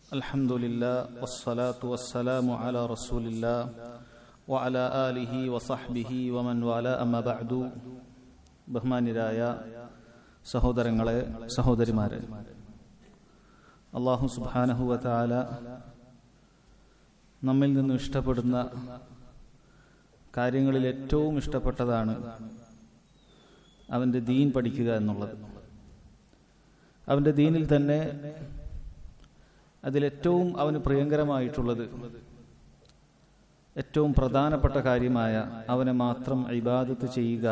الحمد لله والصلاة والسلام على رسول الله وعلى آله وصحبه ومن والاه أما بعد ബഹുമാന്യരായ സഹോദരങ്ങളെ സഹോദരിമാരെ അള്ളാഹു സുബാനഹുവ താല നമ്മിൽ നിന്നും ഇഷ്ടപ്പെടുന്ന കാര്യങ്ങളിൽ ഏറ്റവും ഇഷ്ടപ്പെട്ടതാണ് അവൻ്റെ ദീൻ പഠിക്കുക എന്നുള്ളത് അവൻ്റെ ദീനിൽ തന്നെ അതിലേറ്റവും അവന് പ്രിയങ്കരമായിട്ടുള്ളത് ഏറ്റവും പ്രധാനപ്പെട്ട കാര്യമായ അവനെ മാത്രം ഇബാദത്ത് ചെയ്യുക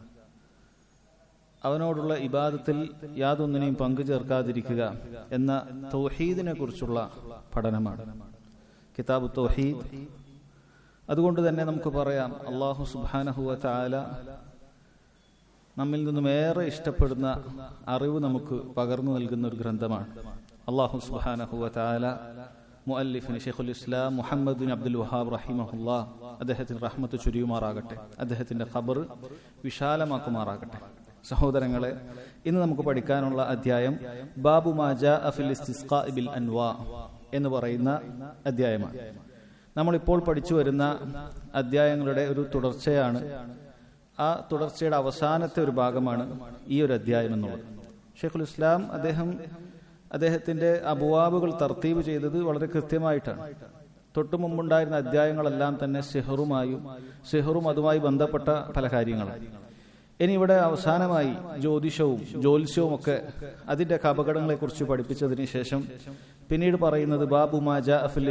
അവനോടുള്ള ഇബാദത്തിൽ യാതൊന്നിനെയും പങ്കു ചേർക്കാതിരിക്കുക എന്ന തൗഹീദിനെ കുറിച്ചുള്ള പഠനമാണ് കിതാബ് തൗഹീദ് അതുകൊണ്ട് തന്നെ നമുക്ക് പറയാം അള്ളാഹു സുബാനഹുവ താല നമ്മിൽ നിന്നും ഏറെ ഇഷ്ടപ്പെടുന്ന അറിവ് നമുക്ക് പകർന്നു നൽകുന്ന ഒരു ഗ്രന്ഥമാണ് അള്ളാഹു സുബാനഹുവ താല മുഅല്ലിഫിന് ഷെയ്ഖുൽ ഇസ്ലാം മുഹമ്മദ് ബിൻ അബ്ദുൽ വഹാബ് റഹിമഹുല്ല അദ്ദേഹത്തിന് റഹ്മത്ത് ചുരിയുമാറാകട്ടെ അദ്ദേഹത്തിന്റെ ഖബർ വിശാലമാക്കുമാറാകട്ടെ സഹോദരങ്ങളെ ഇന്ന് നമുക്ക് പഠിക്കാനുള്ള അധ്യായം ബാബു മാജ അഫിൽ ബിൽ അൻവാ എന്ന് പറയുന്ന അധ്യായമാണ് നമ്മളിപ്പോൾ പഠിച്ചു വരുന്ന അധ്യായങ്ങളുടെ ഒരു തുടർച്ചയാണ് ആ തുടർച്ചയുടെ അവസാനത്തെ ഒരു ഭാഗമാണ് ഈ ഒരു അധ്യായം എന്നുള്ളത് ഷെയ്ഖുൽ ഇസ്ലാം അദ്ദേഹം അദ്ദേഹത്തിന്റെ അബുവാബുകൾ തർത്തീബ് ചെയ്തത് വളരെ കൃത്യമായിട്ടാണ് തൊട്ടു മുമ്പുണ്ടായിരുന്ന അധ്യായങ്ങളെല്ലാം തന്നെ സെഹറുമായും സെഹറും അതുമായി ബന്ധപ്പെട്ട പല കാര്യങ്ങളും ഇനി ഇവിടെ അവസാനമായി ജ്യോതിഷവും ജ്യോത്സ്യവും ഒക്കെ അതിന്റെ അപകടങ്ങളെ കുറിച്ച് പഠിപ്പിച്ചതിന് ശേഷം പിന്നീട് പറയുന്നത് ബാബു മാജ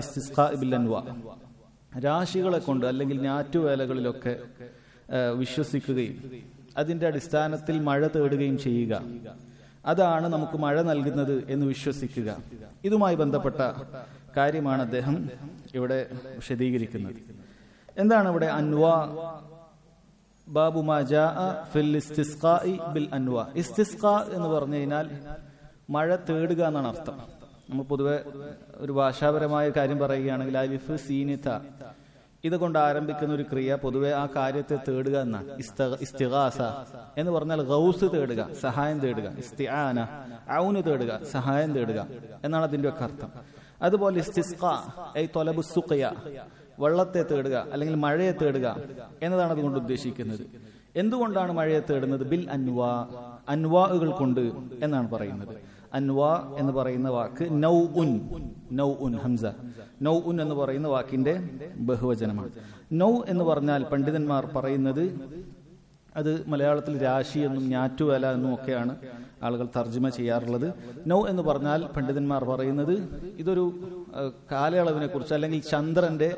രാശികളെ കൊണ്ട് അല്ലെങ്കിൽ ഞാറ്റുവേലകളിലൊക്കെ വിശ്വസിക്കുകയും അതിന്റെ അടിസ്ഥാനത്തിൽ മഴ തേടുകയും ചെയ്യുക അതാണ് നമുക്ക് മഴ നൽകുന്നത് എന്ന് വിശ്വസിക്കുക ഇതുമായി ബന്ധപ്പെട്ട കാര്യമാണ് അദ്ദേഹം ഇവിടെ വിശദീകരിക്കുന്നത് എന്താണ് ഇവിടെ അൻവ ബാബു ഫിൽ ബിൽ അൻവ ഇസ്തിസ്ക എന്ന് പറഞ്ഞു കഴിഞ്ഞാൽ മഴ തേടുക എന്നാണ് അർത്ഥം നമ്മൾ പൊതുവെ ഒരു ഭാഷാപരമായ കാര്യം പറയുകയാണെങ്കിൽ അലിഫ് സീനിത ഇതുകൊണ്ട് ആരംഭിക്കുന്ന ഒരു ക്രിയ പൊതുവെ ആ കാര്യത്തെ തേടുക എന്നാണ് ഇസ്തിഹാസ എന്ന് പറഞ്ഞാൽ ഗൗസ് തേടുക സഹായം തേടുക ഇസ്തിആന ഔന് തേടുക സഹായം തേടുക എന്നാണ് അതിന്റെ ഒക്കെ അർത്ഥം അതുപോലെ ഇസ്തിസ്ക തൊലബുസുഖയ വെള്ളത്തെ തേടുക അല്ലെങ്കിൽ മഴയെ തേടുക എന്നതാണ് അതുകൊണ്ട് ഉദ്ദേശിക്കുന്നത് എന്തുകൊണ്ടാണ് മഴയെ തേടുന്നത് ബിൽ അൻവാ അൻവാകൾ കൊണ്ട് എന്നാണ് പറയുന്നത് അൻവാ എന്ന് പറയുന്ന വാക്ക് നൗ ഉൻ നൗ ഉൻ ഹംസ നൗ ഉൻ എന്ന് പറയുന്ന വാക്കിന്റെ ബഹുവചനമാണ് നൗ എന്ന് പറഞ്ഞാൽ പണ്ഡിതന്മാർ പറയുന്നത് അത് മലയാളത്തിൽ രാശി എന്നും ഞാറ്റുവേല എന്നും ഒക്കെയാണ് ആളുകൾ തർജ്ജമ ചെയ്യാറുള്ളത് നൗ എന്ന് പറഞ്ഞാൽ പണ്ഡിതന്മാർ പറയുന്നത് ഇതൊരു കാലയളവിനെ കുറിച്ച് അല്ലെങ്കിൽ ചന്ദ്രന്റെ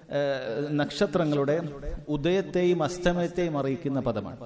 ഉദയത്തെയും അസ്തമയത്തെയും അറിയിക്കുന്ന പദമാണ്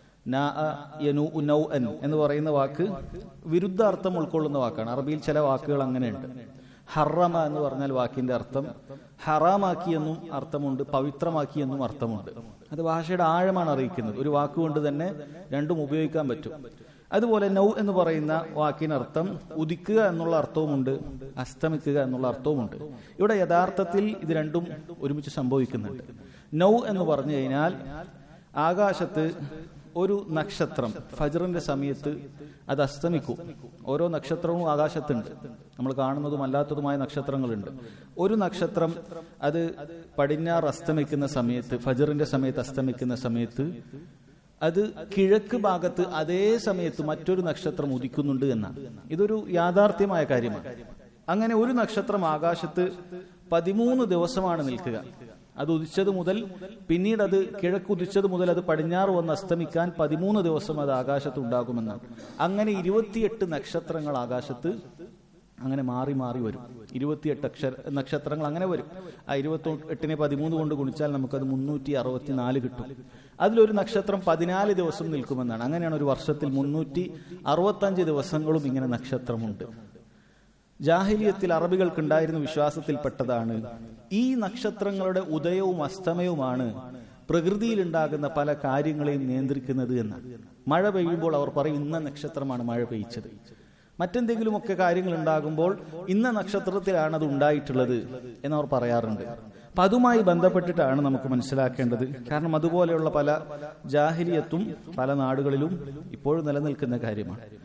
എന്ന് പറയുന്ന വാക്ക് വിരുദ്ധാർത്ഥം ഉൾക്കൊള്ളുന്ന വാക്കാണ് അറബിയിൽ ചില വാക്കുകൾ അങ്ങനെയുണ്ട് ഹറമ എന്ന് പറഞ്ഞാൽ വാക്കിന്റെ അർത്ഥം ഹറാമാക്കിയെന്നും അർത്ഥമുണ്ട് പവിത്രമാക്കിയെന്നും അർത്ഥമുണ്ട് അത് ഭാഷയുടെ ആഴമാണ് അറിയിക്കുന്നത് ഒരു വാക്കുകൊണ്ട് തന്നെ രണ്ടും ഉപയോഗിക്കാൻ പറ്റും അതുപോലെ നൗ എന്ന് പറയുന്ന വാക്കിനർത്ഥം ഉദിക്കുക എന്നുള്ള അർത്ഥവുമുണ്ട് അസ്തമിക്കുക എന്നുള്ള അർത്ഥവുമുണ്ട് ഇവിടെ യഥാർത്ഥത്തിൽ ഇത് രണ്ടും ഒരുമിച്ച് സംഭവിക്കുന്നുണ്ട് നൗ എന്ന് പറഞ്ഞു കഴിഞ്ഞാൽ ആകാശത്ത് ഒരു നക്ഷത്രം ഫജറിന്റെ സമയത്ത് അത് അസ്തമിക്കും ഓരോ നക്ഷത്രവും ആകാശത്തുണ്ട് നമ്മൾ കാണുന്നതും അല്ലാത്തതുമായ നക്ഷത്രങ്ങളുണ്ട് ഒരു നക്ഷത്രം അത് പടിഞ്ഞാറ് അസ്തമിക്കുന്ന സമയത്ത് ഫജറിന്റെ സമയത്ത് അസ്തമിക്കുന്ന സമയത്ത് അത് കിഴക്ക് ഭാഗത്ത് അതേ സമയത്ത് മറ്റൊരു നക്ഷത്രം ഉദിക്കുന്നുണ്ട് എന്നാണ് ഇതൊരു യാഥാർത്ഥ്യമായ കാര്യമാണ് അങ്ങനെ ഒരു നക്ഷത്രം ആകാശത്ത് പതിമൂന്ന് ദിവസമാണ് നിൽക്കുക അത് ഉദിച്ചത് മുതൽ പിന്നീട് അത് കിഴക്ക് ഉദിച്ചത് മുതൽ അത് പടിഞ്ഞാറ് വന്ന് അസ്തമിക്കാൻ പതിമൂന്ന് ദിവസം അത് ആകാശത്ത് ഉണ്ടാകുമെന്നാണ് അങ്ങനെ ഇരുപത്തിയെട്ട് നക്ഷത്രങ്ങൾ ആകാശത്ത് അങ്ങനെ മാറി മാറി വരും ഇരുപത്തിയെട്ട് അക്ഷര നക്ഷത്രങ്ങൾ അങ്ങനെ വരും ആ ഇരുപത്തി എട്ടിനെ പതിമൂന്ന് കൊണ്ട് ഗുണിച്ചാൽ നമുക്കത് മുന്നൂറ്റി അറുപത്തിനാല് കിട്ടും അതിലൊരു നക്ഷത്രം പതിനാല് ദിവസം നിൽക്കുമെന്നാണ് അങ്ങനെയാണ് ഒരു വർഷത്തിൽ മുന്നൂറ്റി അറുപത്തഞ്ച് ദിവസങ്ങളും ഇങ്ങനെ നക്ഷത്രമുണ്ട് ജാഹിലിയത്തിൽ അറബികൾക്ക് ഉണ്ടായിരുന്ന വിശ്വാസത്തിൽപ്പെട്ടതാണ് ഈ നക്ഷത്രങ്ങളുടെ ഉദയവും അസ്തമയവുമാണ് പ്രകൃതിയിൽ ഉണ്ടാകുന്ന പല കാര്യങ്ങളെയും നിയന്ത്രിക്കുന്നത് എന്ന് മഴ പെയ്യുമ്പോൾ അവർ പറയും ഇന്ന നക്ഷത്രമാണ് മഴ പെയ്ച്ചത് മറ്റെന്തെങ്കിലുമൊക്കെ കാര്യങ്ങൾ ഉണ്ടാകുമ്പോൾ ഇന്ന നക്ഷത്രത്തിലാണ് അത് ഉണ്ടായിട്ടുള്ളത് എന്നവർ പറയാറുണ്ട് അപ്പൊ അതുമായി ബന്ധപ്പെട്ടിട്ടാണ് നമുക്ക് മനസ്സിലാക്കേണ്ടത് കാരണം അതുപോലെയുള്ള പല ജാഹിലിയത്തും പല നാടുകളിലും ഇപ്പോഴും നിലനിൽക്കുന്ന കാര്യമാണ്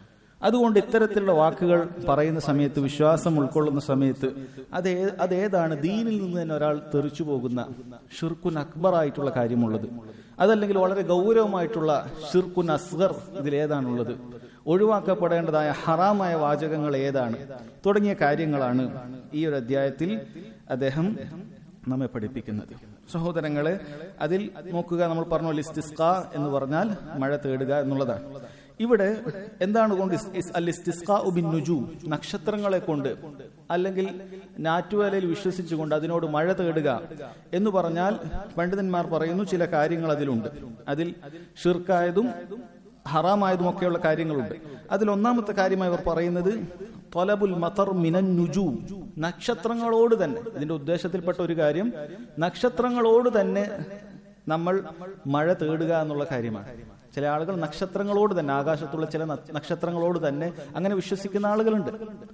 അതുകൊണ്ട് ഇത്തരത്തിലുള്ള വാക്കുകൾ പറയുന്ന സമയത്ത് വിശ്വാസം ഉൾക്കൊള്ളുന്ന സമയത്ത് അതേ അതേതാണ് ദീനിൽ നിന്ന് തന്നെ ഒരാൾ തെറിച്ചു പോകുന്ന ഷിർക്കുൻ അക്ബർ ആയിട്ടുള്ള കാര്യമുള്ളത് അതല്ലെങ്കിൽ വളരെ ഗൗരവമായിട്ടുള്ള ഷിർക്കുൻ അസ്ഗർ ഇതിലേതാണുള്ളത് ഒഴിവാക്കപ്പെടേണ്ടതായ ഹറാമായ വാചകങ്ങൾ ഏതാണ് തുടങ്ങിയ കാര്യങ്ങളാണ് ഈ ഒരു അധ്യായത്തിൽ അദ്ദേഹം നമ്മെ പഠിപ്പിക്കുന്നത് സഹോദരങ്ങളെ അതിൽ നോക്കുക നമ്മൾ പറഞ്ഞു ലിസ്റ്റിസ്ക എന്ന് പറഞ്ഞാൽ മഴ തേടുക എന്നുള്ളതാണ് ഇവിടെ എന്താണ് കൊണ്ട് ഇസ്- ഇസ് അൽ ഇസ്തിസ്കാ ബിൻ നുജൂം നക്ഷത്രങ്ങളെ കൊണ്ട് അല്ലെങ്കിൽ നാറ്റുവേലയിൽ വിശ്വസിച്ചുകൊണ്ട് അതിനോട് മഴ തേടുക എന്ന് പറഞ്ഞാൽ പണ്ഡിതന്മാർ പറയുന്നു ചില കാര്യങ്ങൾ അതിലുണ്ട് അതിൽ ഷിർക്കായതും ഹറാമായതുമൊക്കെയുള്ള കാര്യങ്ങളുണ്ട് അതിൽ ഒന്നാമത്തെ കാര്യമായി അവർ പറയുന്നത് തൊലബുൽ മതർ മിനൻ നുജൂ നക്ഷത്രങ്ങളോട് തന്നെ ഇതിന്റെ ഉദ്ദേശത്തിൽപ്പെട്ട ഒരു കാര്യം നക്ഷത്രങ്ങളോട് തന്നെ നമ്മൾ മഴ തേടുക എന്നുള്ള കാര്യമാണ് ചില ആളുകൾ നക്ഷത്രങ്ങളോട് തന്നെ ആകാശത്തുള്ള ചില ന- നക്ഷത്രങ്ങളോട് തന്നെ അങ്ങനെ വിശ്വസിക്കുന്ന ആളുകളുണ്ട്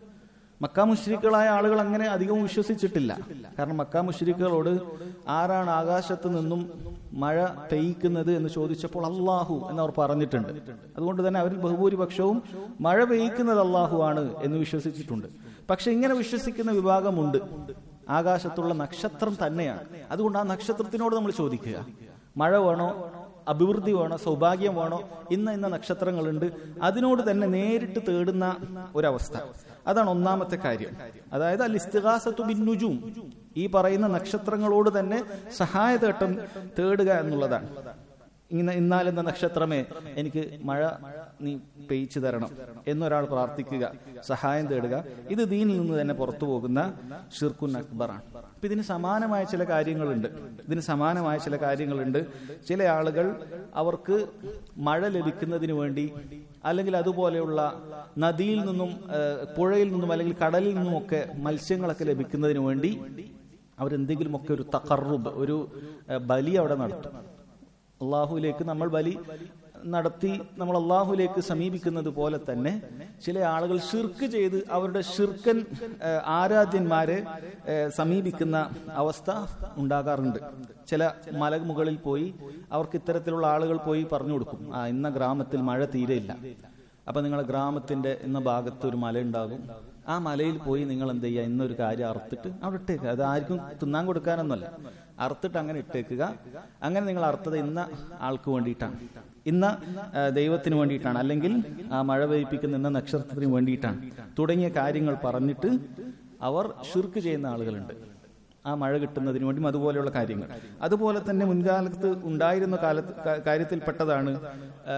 മക്കാ മുഷ്രിക്കുകളായ ആളുകൾ അങ്ങനെ അധികവും വിശ്വസിച്ചിട്ടില്ല കാരണം മക്കാ മുഷ്രിക്കുകളോട് ആരാണ് ആകാശത്ത് നിന്നും മഴ പെയ്യിക്കുന്നത് എന്ന് ചോദിച്ചപ്പോൾ അള്ളാഹു എന്നവർ പറഞ്ഞിട്ടുണ്ട് അതുകൊണ്ട് തന്നെ അവരിൽ ബഹുഭൂരിപക്ഷവും മഴ പെയ്യിക്കുന്നത് അള്ളാഹു ആണ് എന്ന് വിശ്വസിച്ചിട്ടുണ്ട് പക്ഷെ ഇങ്ങനെ വിശ്വസിക്കുന്ന വിഭാഗമുണ്ട് ആകാശത്തുള്ള നക്ഷത്രം തന്നെയാണ് അതുകൊണ്ട് ആ നക്ഷത്രത്തിനോട് നമ്മൾ ചോദിക്കുക മഴ വേണോ അഭിവൃദ്ധി വേണോ സൗഭാഗ്യം വേണോ ഇന്ന ഇന്ന നക്ഷത്രങ്ങളുണ്ട് അതിനോട് തന്നെ നേരിട്ട് തേടുന്ന ഒരവസ്ഥ അതാണ് ഒന്നാമത്തെ കാര്യം അതായത് അൽ ഇസ്തിഹാസത്തു ബിന്നുജും ഈ പറയുന്ന നക്ഷത്രങ്ങളോട് തന്നെ സഹായതേട്ടം തേടുക എന്നുള്ളതാണ് ഇന്ന ഇന്നാലെന്ന നക്ഷത്രമേ എനിക്ക് മഴ നീ പെയ്ച്ചു തരണം എന്നൊരാൾ പ്രാർത്ഥിക്കുക സഹായം തേടുക ഇത് ദീനിൽ നിന്ന് തന്നെ പുറത്തു പോകുന്ന ഷിർക്കുൻ അക്ബറാണ് അപ്പൊ ഇതിന് സമാനമായ ചില കാര്യങ്ങളുണ്ട് ഇതിന് സമാനമായ ചില കാര്യങ്ങളുണ്ട് ചില ആളുകൾ അവർക്ക് മഴ ലഭിക്കുന്നതിന് വേണ്ടി അല്ലെങ്കിൽ അതുപോലെയുള്ള നദിയിൽ നിന്നും ഏഹ്, പുഴയിൽ നിന്നും അല്ലെങ്കിൽ കടലിൽ നിന്നുമൊക്കെ മത്സ്യങ്ങളൊക്കെ ലഭിക്കുന്നതിന് വേണ്ടി അവരെന്തെങ്കിലുമൊക്കെ ഒരു തകറുബ് ഒരു ഏഹ്, ബലി അവിടെ നടത്തും അള്ളാഹുവിലേക്ക് നമ്മൾ ബലി നടത്തി നമ്മൾ അള്ളാഹുലേക്ക് സമീപിക്കുന്നത് പോലെ തന്നെ ചില ആളുകൾ ഷിർക്ക് ചെയ്ത് അവരുടെ ഷിർക്കൻ ഏഹ്, ആരാധ്യന്മാരെ ഏഹ്, സമീപിക്കുന്ന അവസ്ഥ ഉണ്ടാകാറുണ്ട് ചില മലമുകളിൽ പോയി അവർക്ക് ഇത്തരത്തിലുള്ള ആളുകൾ പോയി പറഞ്ഞു കൊടുക്കും ആ ഇന്ന ഗ്രാമത്തിൽ മഴ തീരെയില്ല അപ്പൊ നിങ്ങളെ ഗ്രാമത്തിന്റെ ഇന്ന ഭാഗത്ത് ഒരു മല ഉണ്ടാകും ആ മലയിൽ പോയി നിങ്ങൾ എന്ത് ചെയ്യുക ഇന്നൊരു കാര്യം അറുത്തിട്ട് അവിടെ ഇട്ടേക്കുക അത് ആർക്കും തിന്നാൻ കൊടുക്കാനൊന്നുമല്ല അറുത്തിട്ട് അങ്ങനെ ഇട്ടേക്കുക അങ്ങനെ നിങ്ങൾ അറുത്തത് ഇന്ന ആൾക്ക് വേണ്ടിയിട്ടാണ് ഇന്ന ആ, ദൈവത്തിന് വേണ്ടിയിട്ടാണ് അല്ലെങ്കിൽ ആ മഴ പെയ്പ്പിക്കുന്ന ഇന്ന നക്ഷത്രത്തിന് വേണ്ടിയിട്ടാണ് തുടങ്ങിയ കാര്യങ്ങൾ പറഞ്ഞിട്ട് അവർ ഷിർക്ക് ചെയ്യുന്ന ആളുകളുണ്ട് ആ മഴ കിട്ടുന്നതിന് വേണ്ടിയും അതുപോലെയുള്ള കാര്യങ്ങൾ അതുപോലെ തന്നെ മുൻകാലത്ത് ഉണ്ടായിരുന്ന കാലത്ത് കാ- കാര്യത്തിൽപ്പെട്ടതാണ് ആ,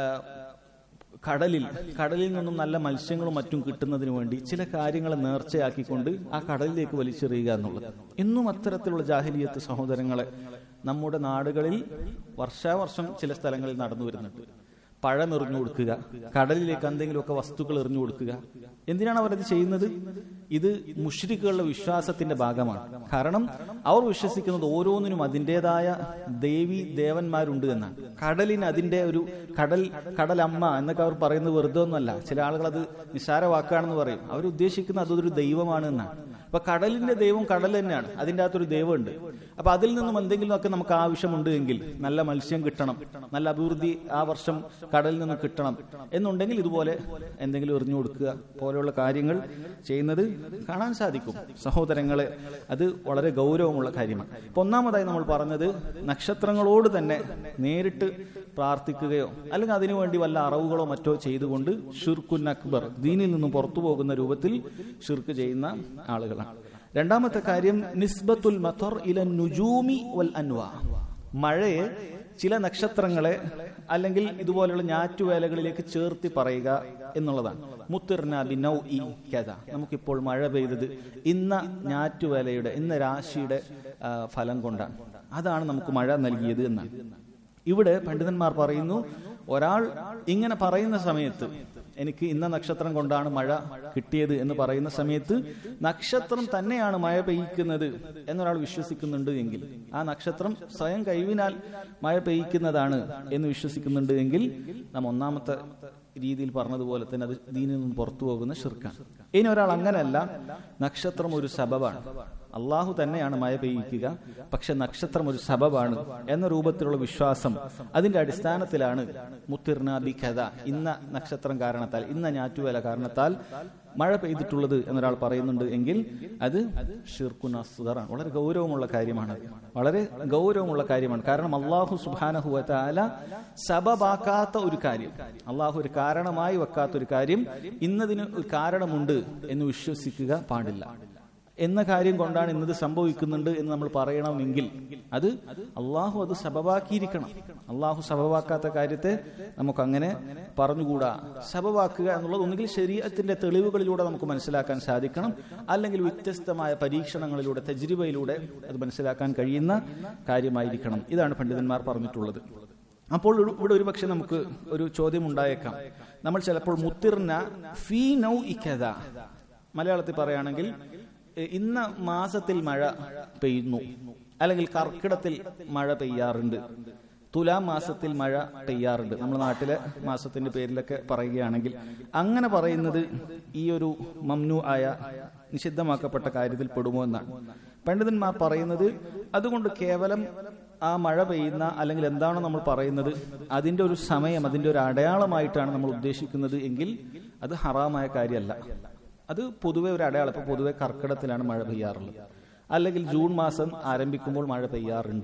കടലിൽ കടലിൽ നിന്നും നല്ല മത്സ്യങ്ങളും മറ്റും കിട്ടുന്നതിന് വേണ്ടി ചില കാര്യങ്ങൾ നേർച്ചയാക്കിക്കൊണ്ട് ആ കടലിലേക്ക് വലിച്ചെറിയുക എന്നുള്ളത് ഇന്നും അത്തരത്തിലുള്ള ജാഹിലിയത്ത് സഹോദരങ്ങളെ നമ്മുടെ നാടുകളിൽ വർഷാവർഷം ചില സ്ഥലങ്ങളിൽ നടന്നു വരുന്നുണ്ട് പഴം എറിഞ്ഞു കൊടുക്കുക കടലിലേക്ക് എന്തെങ്കിലുമൊക്കെ വസ്തുക്കൾ എറിഞ്ഞു കൊടുക്കുക എന്തിനാണ് അവരത് ചെയ്യുന്നത് ഇത് മുഷ്രിക്കുകളുടെ വിശ്വാസത്തിന്റെ ഭാഗമാണ് കാരണം അവർ വിശ്വസിക്കുന്നത് ഓരോന്നിനും അതിൻ്റെതായ ദേവി ദേവന്മാരുണ്ട് എന്നാണ് കടലിന് അതിന്റെ ഒരു കടൽ കടലമ്മ എന്നൊക്കെ അവർ പറയുന്നത് വെറുതെ ഒന്നുമല്ല ചില ആളുകൾ അത് നിസ്സാര വാക്കാണെന്ന് പറയും അവർ ഉദ്ദേശിക്കുന്നത് അതൊരു ദൈവമാണ് എന്നാണ് അപ്പൊ കടലിന്റെ ദൈവം കടൽ തന്നെയാണ് അതിൻ്റെ അകത്തൊരു ദൈവമുണ്ട് അപ്പൊ അതിൽ നിന്നും എന്തെങ്കിലുമൊക്കെ നമുക്ക് ആവശ്യമുണ്ട് എങ്കിൽ നല്ല മത്സ്യം കിട്ടണം നല്ല അഭിവൃദ്ധി ആ വർഷം കടലിൽ നിന്ന് കിട്ടണം എന്നുണ്ടെങ്കിൽ ഇതുപോലെ എന്തെങ്കിലും എറിഞ്ഞു കൊടുക്കുക പോലെയുള്ള കാര്യങ്ങൾ ചെയ്യുന്നത് കാണാൻ സാധിക്കും സഹോദരങ്ങളെ അത് വളരെ ഗൗരവമുള്ള കാര്യമാണ് ഇപ്പൊ ഒന്നാമതായി നമ്മൾ പറഞ്ഞത് നക്ഷത്രങ്ങളോട് തന്നെ നേരിട്ട് പ്രാർത്ഥിക്കുകയോ അല്ലെങ്കിൽ അതിനുവേണ്ടി വല്ല അറവുകളോ മറ്റോ ചെയ്തുകൊണ്ട് ഷിർക്കുൻ അക്ബർ ദീനിൽ നിന്നും പുറത്തു പോകുന്ന രൂപത്തിൽ ഷിർക്ക് ചെയ്യുന്ന ആളുകളാണ് രണ്ടാമത്തെ കാര്യം നിസ്ബത്തുൽ മത്തർ ഇല നുജൂമി വൽ അൻവ മഴയെ ചില നക്ഷത്രങ്ങളെ അല്ലെങ്കിൽ ഇതുപോലെയുള്ള ഞാറ്റുവേലകളിലേക്ക് ചേർത്തി പറയുക എന്നുള്ളതാണ് മുത്തിർന ബിനൗ ഇ കഥ നമുക്കിപ്പോൾ മഴ പെയ്തത് ഇന്ന ഞാറ്റുവേലയുടെ ഇന്ന രാശിയുടെ ആ, ഫലം കൊണ്ടാണ് അതാണ് നമുക്ക് മഴ നൽകിയത് എന്നാണ് ഇവിടെ പണ്ഡിതന്മാർ പറയുന്നു ഒരാൾ ഇങ്ങനെ പറയുന്ന സമയത്ത് എനിക്ക് ഇന്ന നക്ഷത്രം കൊണ്ടാണ് മഴ കിട്ടിയത് എന്ന് പറയുന്ന സമയത്ത് നക്ഷത്രം തന്നെയാണ് മഴ പെയ്യിക്കുന്നത് എന്നൊരാൾ വിശ്വസിക്കുന്നുണ്ട് എങ്കിൽ ആ നക്ഷത്രം സ്വയം കഴിവിനാൽ മഴ പെയ്യിക്കുന്നതാണ് എന്ന് വിശ്വസിക്കുന്നുണ്ട് എങ്കിൽ നാം ഒന്നാമത്തെ രീതിയിൽ പറഞ്ഞതുപോലെ തന്നെ അത് ദീനിൽ നിന്നും പുറത്തു പോകുന്ന ഷിർക്കാണ് ഇനി ഒരാൾ അങ്ങനെയല്ല നക്ഷത്രം ഒരു സബബാണ് അള്ളാഹു തന്നെയാണ് മഴ പെയ്യിക്കുക പക്ഷെ നക്ഷത്രം ഒരു സബബാണ് എന്ന രൂപത്തിലുള്ള വിശ്വാസം അതിന്റെ അടിസ്ഥാനത്തിലാണ് മുത്തിർനാബി കഥ ഇന്ന നക്ഷത്രം കാരണത്താൽ ഇന്ന ഞാറ്റുവേല കാരണത്താൽ മഴ പെയ്തിട്ടുള്ളത് എന്നൊരാൾ പറയുന്നുണ്ട് എങ്കിൽ അത് ഷിർക്കുൻ അസ്ഗറാണ് വളരെ ഗൗരവമുള്ള കാര്യമാണ് വളരെ ഗൗരവമുള്ള കാര്യമാണ് കാരണം അള്ളാഹു സുബാനഹുല സബബാക്കാത്ത ഒരു കാര്യം അള്ളാഹു ഒരു കാരണമായി വെക്കാത്ത ഒരു കാര്യം ഇന്നതിന് ഒരു കാരണമുണ്ട് എന്ന് വിശ്വസിക്കുക പാടില്ല എന്ന കാര്യം കൊണ്ടാണ് ഇന്നത് സംഭവിക്കുന്നുണ്ട് എന്ന് നമ്മൾ പറയണമെങ്കിൽ അത് അള്ളാഹു അത് സബബാക്കിയിരിക്കണം അള്ളാഹു സബബാക്കാത്ത കാര്യത്തെ നമുക്ക് അങ്ങനെ പറഞ്ഞുകൂടാ സബബാക്കുക എന്നുള്ളത് ഒന്നുകിൽ ശരീരത്തിന്റെ തെളിവുകളിലൂടെ നമുക്ക് മനസ്സിലാക്കാൻ സാധിക്കണം അല്ലെങ്കിൽ വ്യത്യസ്തമായ പരീക്ഷണങ്ങളിലൂടെ തജ്രിബയിലൂടെ അത് മനസ്സിലാക്കാൻ കഴിയുന്ന കാര്യമായിരിക്കണം ഇതാണ് പണ്ഡിതന്മാർ പറഞ്ഞിട്ടുള്ളത് അപ്പോൾ ഒരു- ഇവിടെ ഒരു പക്ഷെ നമുക്ക് ഒരു ചോദ്യം ഉണ്ടായേക്കാം നമ്മൾ ചിലപ്പോൾ മുത്തിർന ഫീ നൗ ഇക്കഥ മലയാളത്തിൽ പറയുകയാണെങ്കിൽ എ, ഇന്ന മാസത്തിൽ മഴ പെയ്യുന്നു അല്ലെങ്കിൽ കർക്കിടത്തിൽ മഴ പെയ്യാറുണ്ട് തുലാം മാസത്തിൽ മഴ പെയ്യാറുണ്ട് നമ്മുടെ നാട്ടിലെ മാസത്തിന്റെ പേരിലൊക്കെ പറയുകയാണെങ്കിൽ അങ്ങനെ പറയുന്നത് ഈ ഒരു മംനു ആയ നിഷിദ്ധമാക്കപ്പെട്ട കാര്യത്തിൽ പെടുമോ എന്നാണ് പണ്ഡിതന്മാർ പറയുന്നത് അതുകൊണ്ട് കേവലം ആ മഴ പെയ്യുന്ന അല്ലെങ്കിൽ എന്താണോ നമ്മൾ പറയുന്നത് അതിന്റെ ഒരു സമയം അതിന്റെ ഒരു അടയാളമായിട്ടാണ് നമ്മൾ ഉദ്ദേശിക്കുന്നത് എങ്കിൽ അത് ഹറാമായ കാര്യമല്ല അത് പൊതുവെ ഒരു അടയാളം ഇപ്പൊ പൊതുവെ കർക്കിടത്തിലാണ് മഴ പെയ്യാറുള്ളത് അല്ലെങ്കിൽ ജൂൺ മാസം ആരംഭിക്കുമ്പോൾ മഴ പെയ്യാറുണ്ട്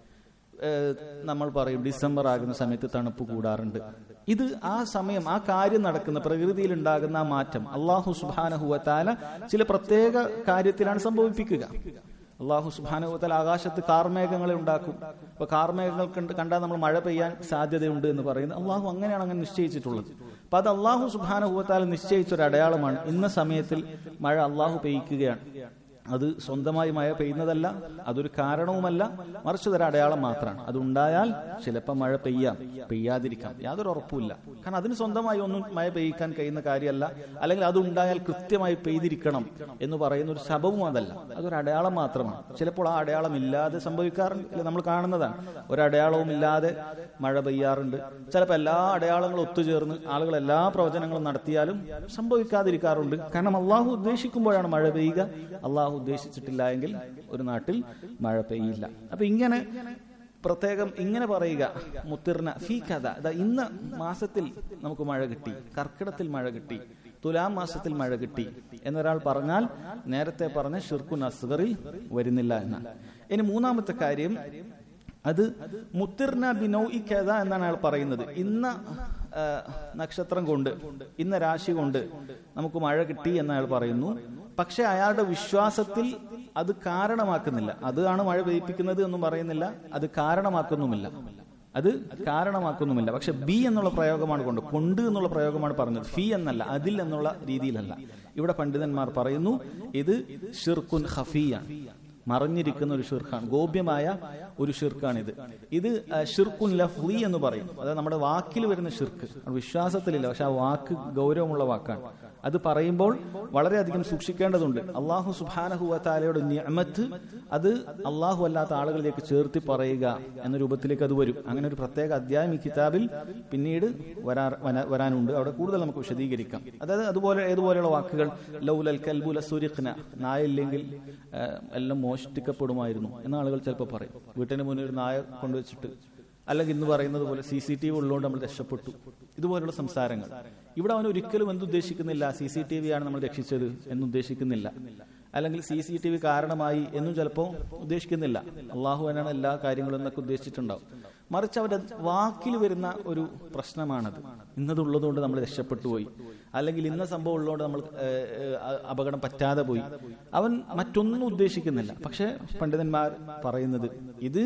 ഏഹ് നമ്മൾ പറയും ഡിസംബർ ആകുന്ന സമയത്ത് തണുപ്പ് കൂടാറുണ്ട് ഇത് ആ സമയം ആ കാര്യം നടക്കുന്ന പ്രകൃതിയിൽ ഉണ്ടാകുന്ന ആ മാറ്റം അള്ളാഹു സുബാനഹുവത്താല ചില പ്രത്യേക കാര്യത്തിലാണ് സംഭവിപ്പിക്കുക അള്ളാഹു സുബാനുവത്താൽ ആകാശത്ത് കാർമേഘങ്ങളെ ഉണ്ടാക്കും അപ്പൊ കാർമേഘങ്ങൾ കണ്ട് കണ്ടാൽ നമ്മൾ മഴ പെയ്യാൻ സാധ്യതയുണ്ട് എന്ന് പറയുന്നത് അള്ളാഹു അങ്ങനെയാണ് അങ്ങനെ നിശ്ചയിച്ചിട്ടുള്ളത് അപ്പൊ അത് അള്ളാഹു സുബാനുഭവത്താൽ നിശ്ചയിച്ച ഒരു അടയാളമാണ് ഇന്ന സമയത്തിൽ മഴ അള്ളാഹു പെയ്യ്ക്കുകയാണ് അത് സ്വന്തമായി മഴ പെയ്യുന്നതല്ല അതൊരു കാരണവുമല്ല മറിച്ച് ഒരു അടയാളം മാത്രമാണ് അതുണ്ടായാൽ ചിലപ്പോൾ മഴ പെയ്യാം പെയ്യാതിരിക്കാം യാതൊരു ഉറപ്പുമില്ല കാരണം അതിന് സ്വന്തമായി ഒന്നും മഴ പെയ്യിക്കാൻ കഴിയുന്ന കാര്യമല്ല അല്ലെങ്കിൽ അതുണ്ടായാൽ കൃത്യമായി പെയ്തിരിക്കണം എന്ന് പറയുന്ന ഒരു ശബവും അതല്ല അതൊരു അടയാളം മാത്രമാണ് ചിലപ്പോൾ ആ അടയാളം ഇല്ലാതെ സംഭവിക്കാറുണ്ട് അല്ലെ നമ്മൾ കാണുന്നതാണ് ഒരു അടയാളവും ഇല്ലാതെ മഴ പെയ്യാറുണ്ട് ചിലപ്പോൾ എല്ലാ അടയാളങ്ങളും ഒത്തുചേർന്ന് ആളുകൾ എല്ലാ പ്രവചനങ്ങളും നടത്തിയാലും സംഭവിക്കാതിരിക്കാറുണ്ട് കാരണം അള്ളാഹു ഉദ്ദേശിക്കുമ്പോഴാണ് മഴ പെയ്യുക അള്ളാഹു ഉദ്ദേശിച്ചിട്ടില്ല എങ്കിൽ ഒരു നാട്ടിൽ മഴ പെയ്യില്ല അപ്പൊ ഇങ്ങനെ പ്രത്യേകം ഇങ്ങനെ പറയുക മുത്തിർന ഫീ കഥ ദാ ഇന്ന മാസത്തിൽ നമുക്ക് മഴ കിട്ടി കർക്കിടത്തിൽ മഴ കിട്ടി തുലാം മാസത്തിൽ മഴ കിട്ടി എന്നൊരാൾ പറഞ്ഞാൽ നേരത്തെ പറഞ്ഞ ഷിർക്കുൻ അസ്ഗറിൽ വരുന്നില്ല എന്നാണ് ഇനി മൂന്നാമത്തെ കാര്യം അത് മുത്തിർന ബിനോ ഇ കഥ എന്നാണ് അയാൾ പറയുന്നത് ഇന്ന ആ, നക്ഷത്രം കൊണ്ട് ഇന്ന രാശി കൊണ്ട് നമുക്ക് മഴ കിട്ടി എന്ന് അയാൾ പറയുന്നു പക്ഷെ അയാളുടെ വിശ്വാസത്തിൽ അത് കാരണമാക്കുന്നില്ല അതാണ് മഴ പെയ്യിപ്പിക്കുന്നത് എന്നും പറയുന്നില്ല അത് കാരണമാക്കുന്നുമില്ല അത് കാരണമാക്കുന്നുമില്ല പക്ഷെ ബി എന്നുള്ള പ്രയോഗമാണ് കൊണ്ട് കൊണ്ട് എന്നുള്ള പ്രയോഗമാണ് പറഞ്ഞത് ഫി എന്നല്ല അതിൽ എന്നുള്ള രീതിയിലല്ല ഇവിടെ പണ്ഡിതന്മാർ പറയുന്നു ഇത് ഷിർക്കുൻ ഖഫിയാണ് മറഞ്ഞിരിക്കുന്ന ഒരു ഷിർഖാണ് ഗോപ്യമായ ഒരു ഷിർക്കാണിത് ഇത് ആ, ഷിർക്കുൻ ലഫ്ലി എന്ന് പറയും അതായത് നമ്മുടെ വാക്കിൽ വരുന്ന ഷിർക്ക് അത് വിശ്വാസത്തിലില്ല പക്ഷെ ആ വാക്ക് ഗൗരവമുള്ള വാക്കാണ് അത് പറയുമ്പോൾ വളരെയധികം സൂക്ഷിക്കേണ്ടതുണ്ട് അള്ളാഹു സുബാനഹുവത്താലയുടെ നിയമത്ത് അത് അള്ളാഹു അല്ലാത്ത ആളുകളിലേക്ക് ചേർത്തി പറയുക എന്ന രൂപത്തിലേക്ക് അത് വരും അങ്ങനെ ഒരു പ്രത്യേക അധ്യായം ഈ കിതാബിൽ പിന്നീട് വരാ വന- വരാനുണ്ട് അവിടെ കൂടുതൽ നമുക്ക് വിശദീകരിക്കാം അതായത് അതുപോലെ ഏതുപോലെയുള്ള വാക്കുകൾ ലൗലൽ കൽബുല സുരിഖ്ന നായില്ലെങ്കിൽ ആ, എല്ലാം മോഷ്ടിക്കപ്പെടുമായിരുന്നു എന്ന ആളുകൾ ചിലപ്പോൾ പറയും വീട്ടിന് മുന്നിൽ ഒരു നായ കൊണ്ടുവച്ചിട്ട് അല്ലെങ്കിൽ ഇന്ന് പറയുന്നത് പോലെ സി സി ടി വി ഉള്ളതുകൊണ്ട് നമ്മൾ രക്ഷപ്പെട്ടു ഇതുപോലുള്ള സംസാരങ്ങൾ ഇവിടെ അവൻ ഒരിക്കലും എന്തുദ്ദേശിക്കുന്നില്ല സി സി ടി വി ആണ് നമ്മൾ രക്ഷിച്ചത് എന്നുദ്ദേശിക്കുന്നില്ല അല്ലെങ്കിൽ സി സി ടി വി കാരണമായി എന്നും ചിലപ്പോൾ ഉദ്ദേശിക്കുന്നില്ല അള്ളാഹു എന്നാണ് എല്ലാ കാര്യങ്ങളും എന്നൊക്കെ ഉദ്ദേശിച്ചിട്ടുണ്ടാവും മറിച്ച് അവരുടെ വാക്കിൽ വരുന്ന ഒരു പ്രശ്നമാണത് ഇന്നതുള്ളതുകൊണ്ട് നമ്മൾ രക്ഷപ്പെട്ടു പോയി അല്ലെങ്കിൽ ഇന്ന സംഭവം ഉള്ളതുകൊണ്ട് നമ്മൾ ഏഹ്, ഏഹ്, അപകടം പറ്റാതെ പോയി അവൻ മറ്റൊന്നും ഉദ്ദേശിക്കുന്നില്ല പക്ഷെ പണ്ഡിതന്മാർ പറയുന്നത് ഇത്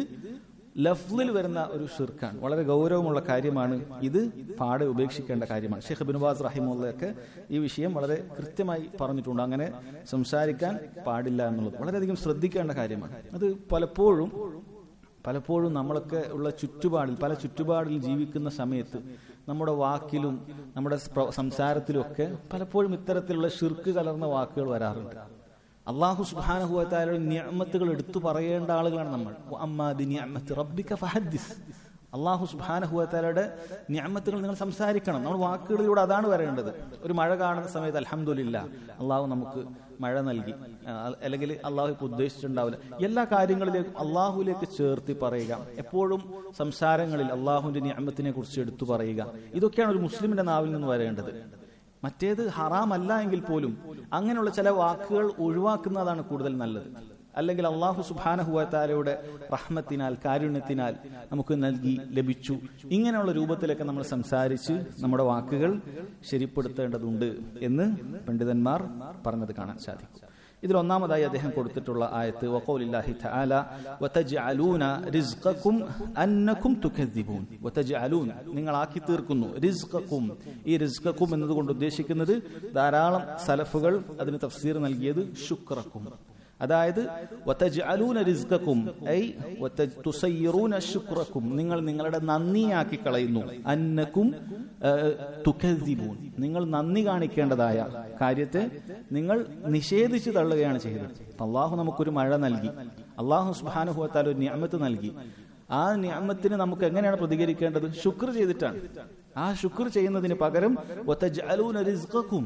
ലഫ്ലിൽ വരുന്ന ഒരു ഷിർക്കാണ് വളരെ ഗൗരവമുള്ള കാര്യമാണ് ഇത് പാടെ ഉപേക്ഷിക്കേണ്ട കാര്യമാണ് ഷെയ്ഖ് ബിനുബാസ് റഹിമുള്ളയൊക്കെ ഈ വിഷയം വളരെ കൃത്യമായി പറഞ്ഞിട്ടുണ്ട് അങ്ങനെ സംസാരിക്കാൻ പാടില്ല എന്നുള്ളത് വളരെയധികം ശ്രദ്ധിക്കേണ്ട കാര്യമാണ് അത് പലപ്പോഴും പലപ്പോഴും നമ്മളൊക്കെ ഉള്ള ചുറ്റുപാടിൽ പല ചുറ്റുപാടിൽ ജീവിക്കുന്ന സമയത്ത് നമ്മുടെ വാക്കിലും നമ്മുടെ പ്ര- സംസാരത്തിലും ഒക്കെ പലപ്പോഴും ഇത്തരത്തിലുള്ള ഷിർക്ക് കലർന്ന വാക്കുകൾ വരാറുണ്ട് അള്ളാഹു സുബാനഹുവാലയുടെ നിയമത്തുകൾ എടുത്തു പറയേണ്ട ആളുകളാണ് നമ്മൾ അമ്മാ ബി നിഅമത്തി റബ്ബിക ഫഹദ്ദിസ് അള്ളാഹു സുബാനഹുവത്താലയുടെ ഞാമത്തുകൾ നിങ്ങൾ സംസാരിക്കണം നമ്മൾ വാക്കുകളിലൂടെ അതാണ് വരേണ്ടത് ഒരു മഴ കാണുന്ന സമയത്ത് അലഹമുല്ല അള്ളാഹു നമുക്ക് മഴ നൽകി ആ, അല്ലെങ്കിൽ അള്ളാഹു ഇപ്പൊ ഉദ്ദേശിച്ചിട്ടുണ്ടാവില്ല എല്ലാ കാര്യങ്ങളിലേക്കും അള്ളാഹുലേക്ക് ചേർത്തി പറയുക എപ്പോഴും സംസാരങ്ങളിൽ അള്ളാഹുവിന്റെ ഞാമത്തിനെ കുറിച്ച് എടുത്തു പറയുക ഇതൊക്കെയാണ് ഒരു മുസ്ലിമിന്റെ നാവിൽ നിന്ന് വരേണ്ടത് മറ്റേത് ഹറാമല്ല എങ്കിൽ പോലും അങ്ങനെയുള്ള ചില വാക്കുകൾ ഒഴിവാക്കുന്നതാണ് കൂടുതൽ നല്ലത് അല്ലെങ്കിൽ അള്ളാഹു സുബാനഹുവാലയുടെ റഹ്മത്തിനാൽ കാരുണ്യത്തിനാൽ നമുക്ക് നൽകി ലഭിച്ചു ഇങ്ങനെയുള്ള രൂപത്തിലൊക്കെ നമ്മൾ സംസാരിച്ച് നമ്മുടെ വാക്കുകൾ ശരിപ്പെടുത്തേണ്ടതുണ്ട് എന്ന് പണ്ഡിതന്മാർ പറഞ്ഞത് കാണാൻ സാധിക്കും ഇതിൽ ഒന്നാമതായി അദ്ദേഹം കൊടുത്തിട്ടുള്ള ആയത്ത് വഖൗലില്ലാഹി തആല വതജ്അലൂന റിസ്ഖക്കും അന്നക്കും തുകദ്ദിബൂൻ വതജ്അലൂൻ നിങ്ങൾ ആക്കി തീർക്കുന്നു റിസ്ഖക്കും ഈ റിസ്ഖക്കും എന്നതുകൊണ്ട് ഉദ്ദേശിക്കുന്നത് ധാരാളം സലഫുകൾ അതിന് തഫ്സീർ നൽകിയത് ശുക്രക്കും അതായത് വതജ്അലൂന റിസ്ഖക്കും ഐ വതജ് തുസയ്യിറൂന ശുക്രക്കും നിങ്ങൾ നിങ്ങളുടെ നന്ദിയാക്കി കളയുന്നു അന്നക്കും ഏഹ്, തുകദ്ദിബൂൻ നിങ്ങൾ നന്ദി കാണിക്കേണ്ടതായ കാര്യത്തെ നിങ്ങൾ നിഷേധിച്ചു തള്ളുകയാണ് ചെയ്യുന്നത് അള്ളാഹു നമുക്കൊരു മഴ നൽകി അള്ളാഹു സുബാനുഭവത്താൽ ഒരു നിയമത്ത് നൽകി ആ നിയമത്തിന് നമുക്ക് എങ്ങനെയാണ് പ്രതികരിക്കേണ്ടത് ശുക്ർ ചെയ്തിട്ടാണ് ആ ശുക്ർ ചെയ്യുന്നതിന് പകരം വതജ്അലൂന റിസ്ഖക്കും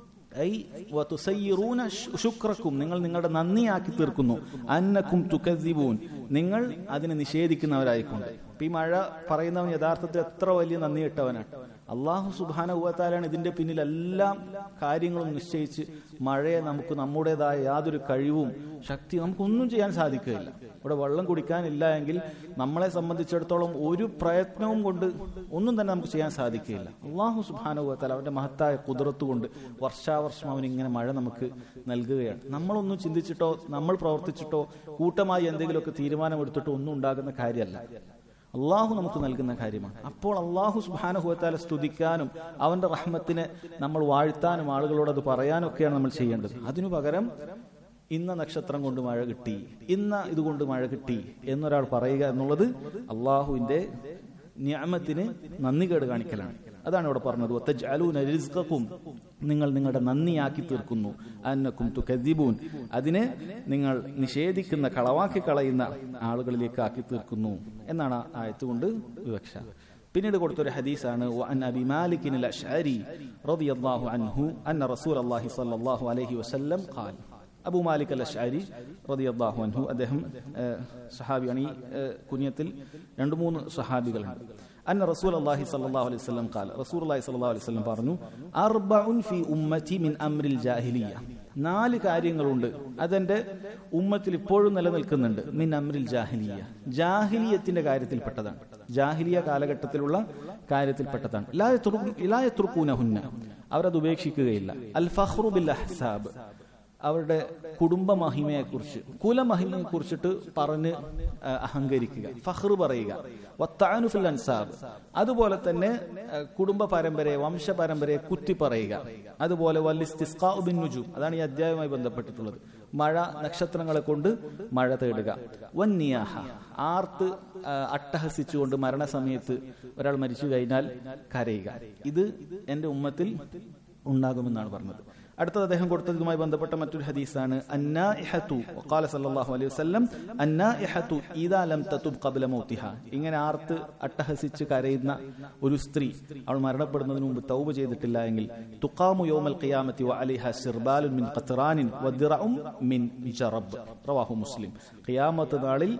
ഐ വതുസയ്യിറൂന ശു- ശുക്രക്കും നിങ്ങൾ നിങ്ങളുടെ നന്ദിയാക്കി തീർക്കുന്നു അന്നക്കും തുകദ്ദിബൂൻ നിങ്ങൾ അതിനെ നിഷേധിക്കുന്നവരായിക്കൊണ്ട് ഇപ്പൊ ഈ മഴ പറയുന്നവൻ യഥാർത്ഥത്തിൽ എത്ര വലിയ നന്ദി ഇട്ടവനാണ് അള്ളാഹു സുബാനുഭവത്താലാണ് ഇതിന്റെ പിന്നിൽ എല്ലാം കാര്യങ്ങളും നിശ്ചയിച്ച് മഴയെ നമുക്ക് നമ്മുടേതായ യാതൊരു കഴിവും ശക്തി നമുക്കൊന്നും ചെയ്യാൻ സാധിക്കുകയില്ല ഇവിടെ വെള്ളം കുടിക്കാനില്ല എങ്കിൽ നമ്മളെ സംബന്ധിച്ചിടത്തോളം ഒരു പ്രയത്നവും കൊണ്ട് ഒന്നും തന്നെ നമുക്ക് ചെയ്യാൻ സാധിക്കുകയില്ല അള്ളാഹു സുബാനുഭവത്താൽ അവന്റെ മഹത്തായ കുതിരത്ത് കൊണ്ട് വർഷാവർഷം അവൻ ഇങ്ങനെ മഴ നമുക്ക് നൽകുകയാണ് നമ്മളൊന്നും ചിന്തിച്ചിട്ടോ നമ്മൾ പ്രവർത്തിച്ചിട്ടോ കൂട്ടമായി എന്തെങ്കിലുമൊക്കെ തീരുമാനമെടുത്തിട്ടോ ഒന്നും ഉണ്ടാകുന്ന കാര്യമല്ല അള്ളാഹു നമുക്ക് നൽകുന്ന കാര്യമാണ് അപ്പോൾ അള്ളാഹു സുബാനുഭവത്താലെ സ്തുതിക്കാനും അവന്റെ റഹ്മത്തിനെ നമ്മൾ വാഴ്ത്താനും ആളുകളോട് അത് പറയാനും ഒക്കെയാണ് നമ്മൾ ചെയ്യേണ്ടത് അതിനു പകരം ഇന്ന നക്ഷത്രം കൊണ്ട് മഴ കിട്ടി ഇന്ന ഇതുകൊണ്ട് മഴ കിട്ടി എന്നൊരാൾ പറയുക എന്നുള്ളത് അള്ളാഹുവിന്റെ ഞാമത്തിന് നന്ദി കേട് കാണിക്കലാണ് അതാണ് ഇവിടെ പറഞ്ഞത് "വതജ്അലൂന റിസ്ഖക്കും നിങ്ങൾ നിങ്ങളുടെ നന്ദിയാക്കി തീർക്കുന്നു അന്നക്കും തുകദ്ദിബൂൻ അതിനെ നിങ്ങൾ നിഷേധിക്കുന്ന കളവാക്കി കളയുന്ന ആളുകളിലേക്ക് ആക്കി തീർക്കുന്നു എന്നാണ് ആ ആയത്ത് കൊണ്ട് വിവക്ഷ പിന്നീട് കൊടുത്തൊരു ഹദീസാണ് വഅൻ അബി മാലിക്കിൻ അൽ അശ്അരി റളിയല്ലാഹു അൻഹു അന്ന റസൂലല്ലാഹി സ്വല്ലല്ലാഹു അലൈഹി വസല്ലം ഖാൽ അബു മാലിക് അൽ അഷ്അരി റളിയല്ലാഹു അൻഹു അദ്ദേഹം ഏഹ്, സഹാബിയാണ് ഈ ഏഹ്, കുഞ്ഞത്തിൽ രണ്ട് മൂന്ന് സഹാബികളുണ്ട് അന്ന റസൂൽ അള്ളാഹി സല്ലല്ലാഹു അലൈഹി വസല്ലം ഖാൽ റസൂൽ അള്ളാഹി സല്ലല്ലാഹു അലൈഹി വസല്ലം പറഞ്ഞു അർബഉൻ ഫി ഉമ്മതി മിൻ അംരിൽ ജാഹിലിയ നാല് കാര്യങ്ങളുണ്ട് അതെന്റെ ഉമ്മത്തിൽ ഇപ്പോഴും നിലനിൽക്കുന്നുണ്ട് മിൻ അംരിൽ ജാഹിലിയ ജാഹിലിയത്തിന്റെ കാര്യത്തിൽപ്പെട്ടതാണ് ജാഹിലിയ കാലഘട്ടത്തിലുള്ള കാര്യത്തിൽപ്പെട്ടതാണ് ലാ യത്രുകു- ലാ യത്രുകൂനഹുന്ന അവരത് ഉപേക്ഷിക്കുകയില്ല അൽ ഫഖ്റു ബിൽ അഹ്സാബ് അവരുടെ കുടുംബ മഹിമയെക്കുറിച്ച് കുലമഹിമയെ കുറിച്ചിട്ട് പറഞ്ഞ് ആ, അഹങ്കരിക്കുക ഫഹ്ർ പറയുക വത്താനുഫിൽ അൻസാബ് അതുപോലെ തന്നെ ആ, കുടുംബ പരമ്പരയെ വംശ പരമ്പരയെ കുത്തി പറയുക അതുപോലെ വല്ലിസ്തിസ്കാഉബിൻ നുജൂം അതാണ് ഈ അധ്യായവുമായി ബന്ധപ്പെട്ടിട്ടുള്ളത് മഴ നക്ഷത്രങ്ങളെ കൊണ്ട് മഴ തേടുക വന്യാഹ ആർത്ത് ആ, അട്ടഹസിച്ചുകൊണ്ട് മരണസമയത്ത് ഒരാൾ മരിച്ചു കഴിഞ്ഞാൽ കരയുക ഇത് എന്റെ ഉമ്മത്തിൽ ഉണ്ടാകുമെന്നാണ് പറഞ്ഞത് അടുത്തത് അദ്ദേഹം കൊടുത്തതുമായി ബന്ധപ്പെട്ട മറ്റൊരു ഹദീസാണ് അന്നാഇഹതു ഖാല സല്ലല്ലാഹു അലൈഹി വസല്ലം അന്നാഇഹതു ഇദാ ലം തതുബ് ഖബ്ല മൗതിഹ ഇങ്ങനെ ആർത്ത് അട്ടഹസിച്ച് കരയുന്ന ഒരു സ്ത്രീ അവൾ മരണപ്പെടുന്നതിന് മുമ്പ് തൗബ ചെയ്തിട്ടില്ല എങ്കിൽ തുഖാമു യൗമൽ ഖിയാമത്തി വഅലൈഹ സിർബാലുൻ മിൻ ഖത്റാനിൻ വദിറഉം മിൻ ജറബ് റവാഹു മുസ്ലിം ഖിയാമത്ത് നാളിൽ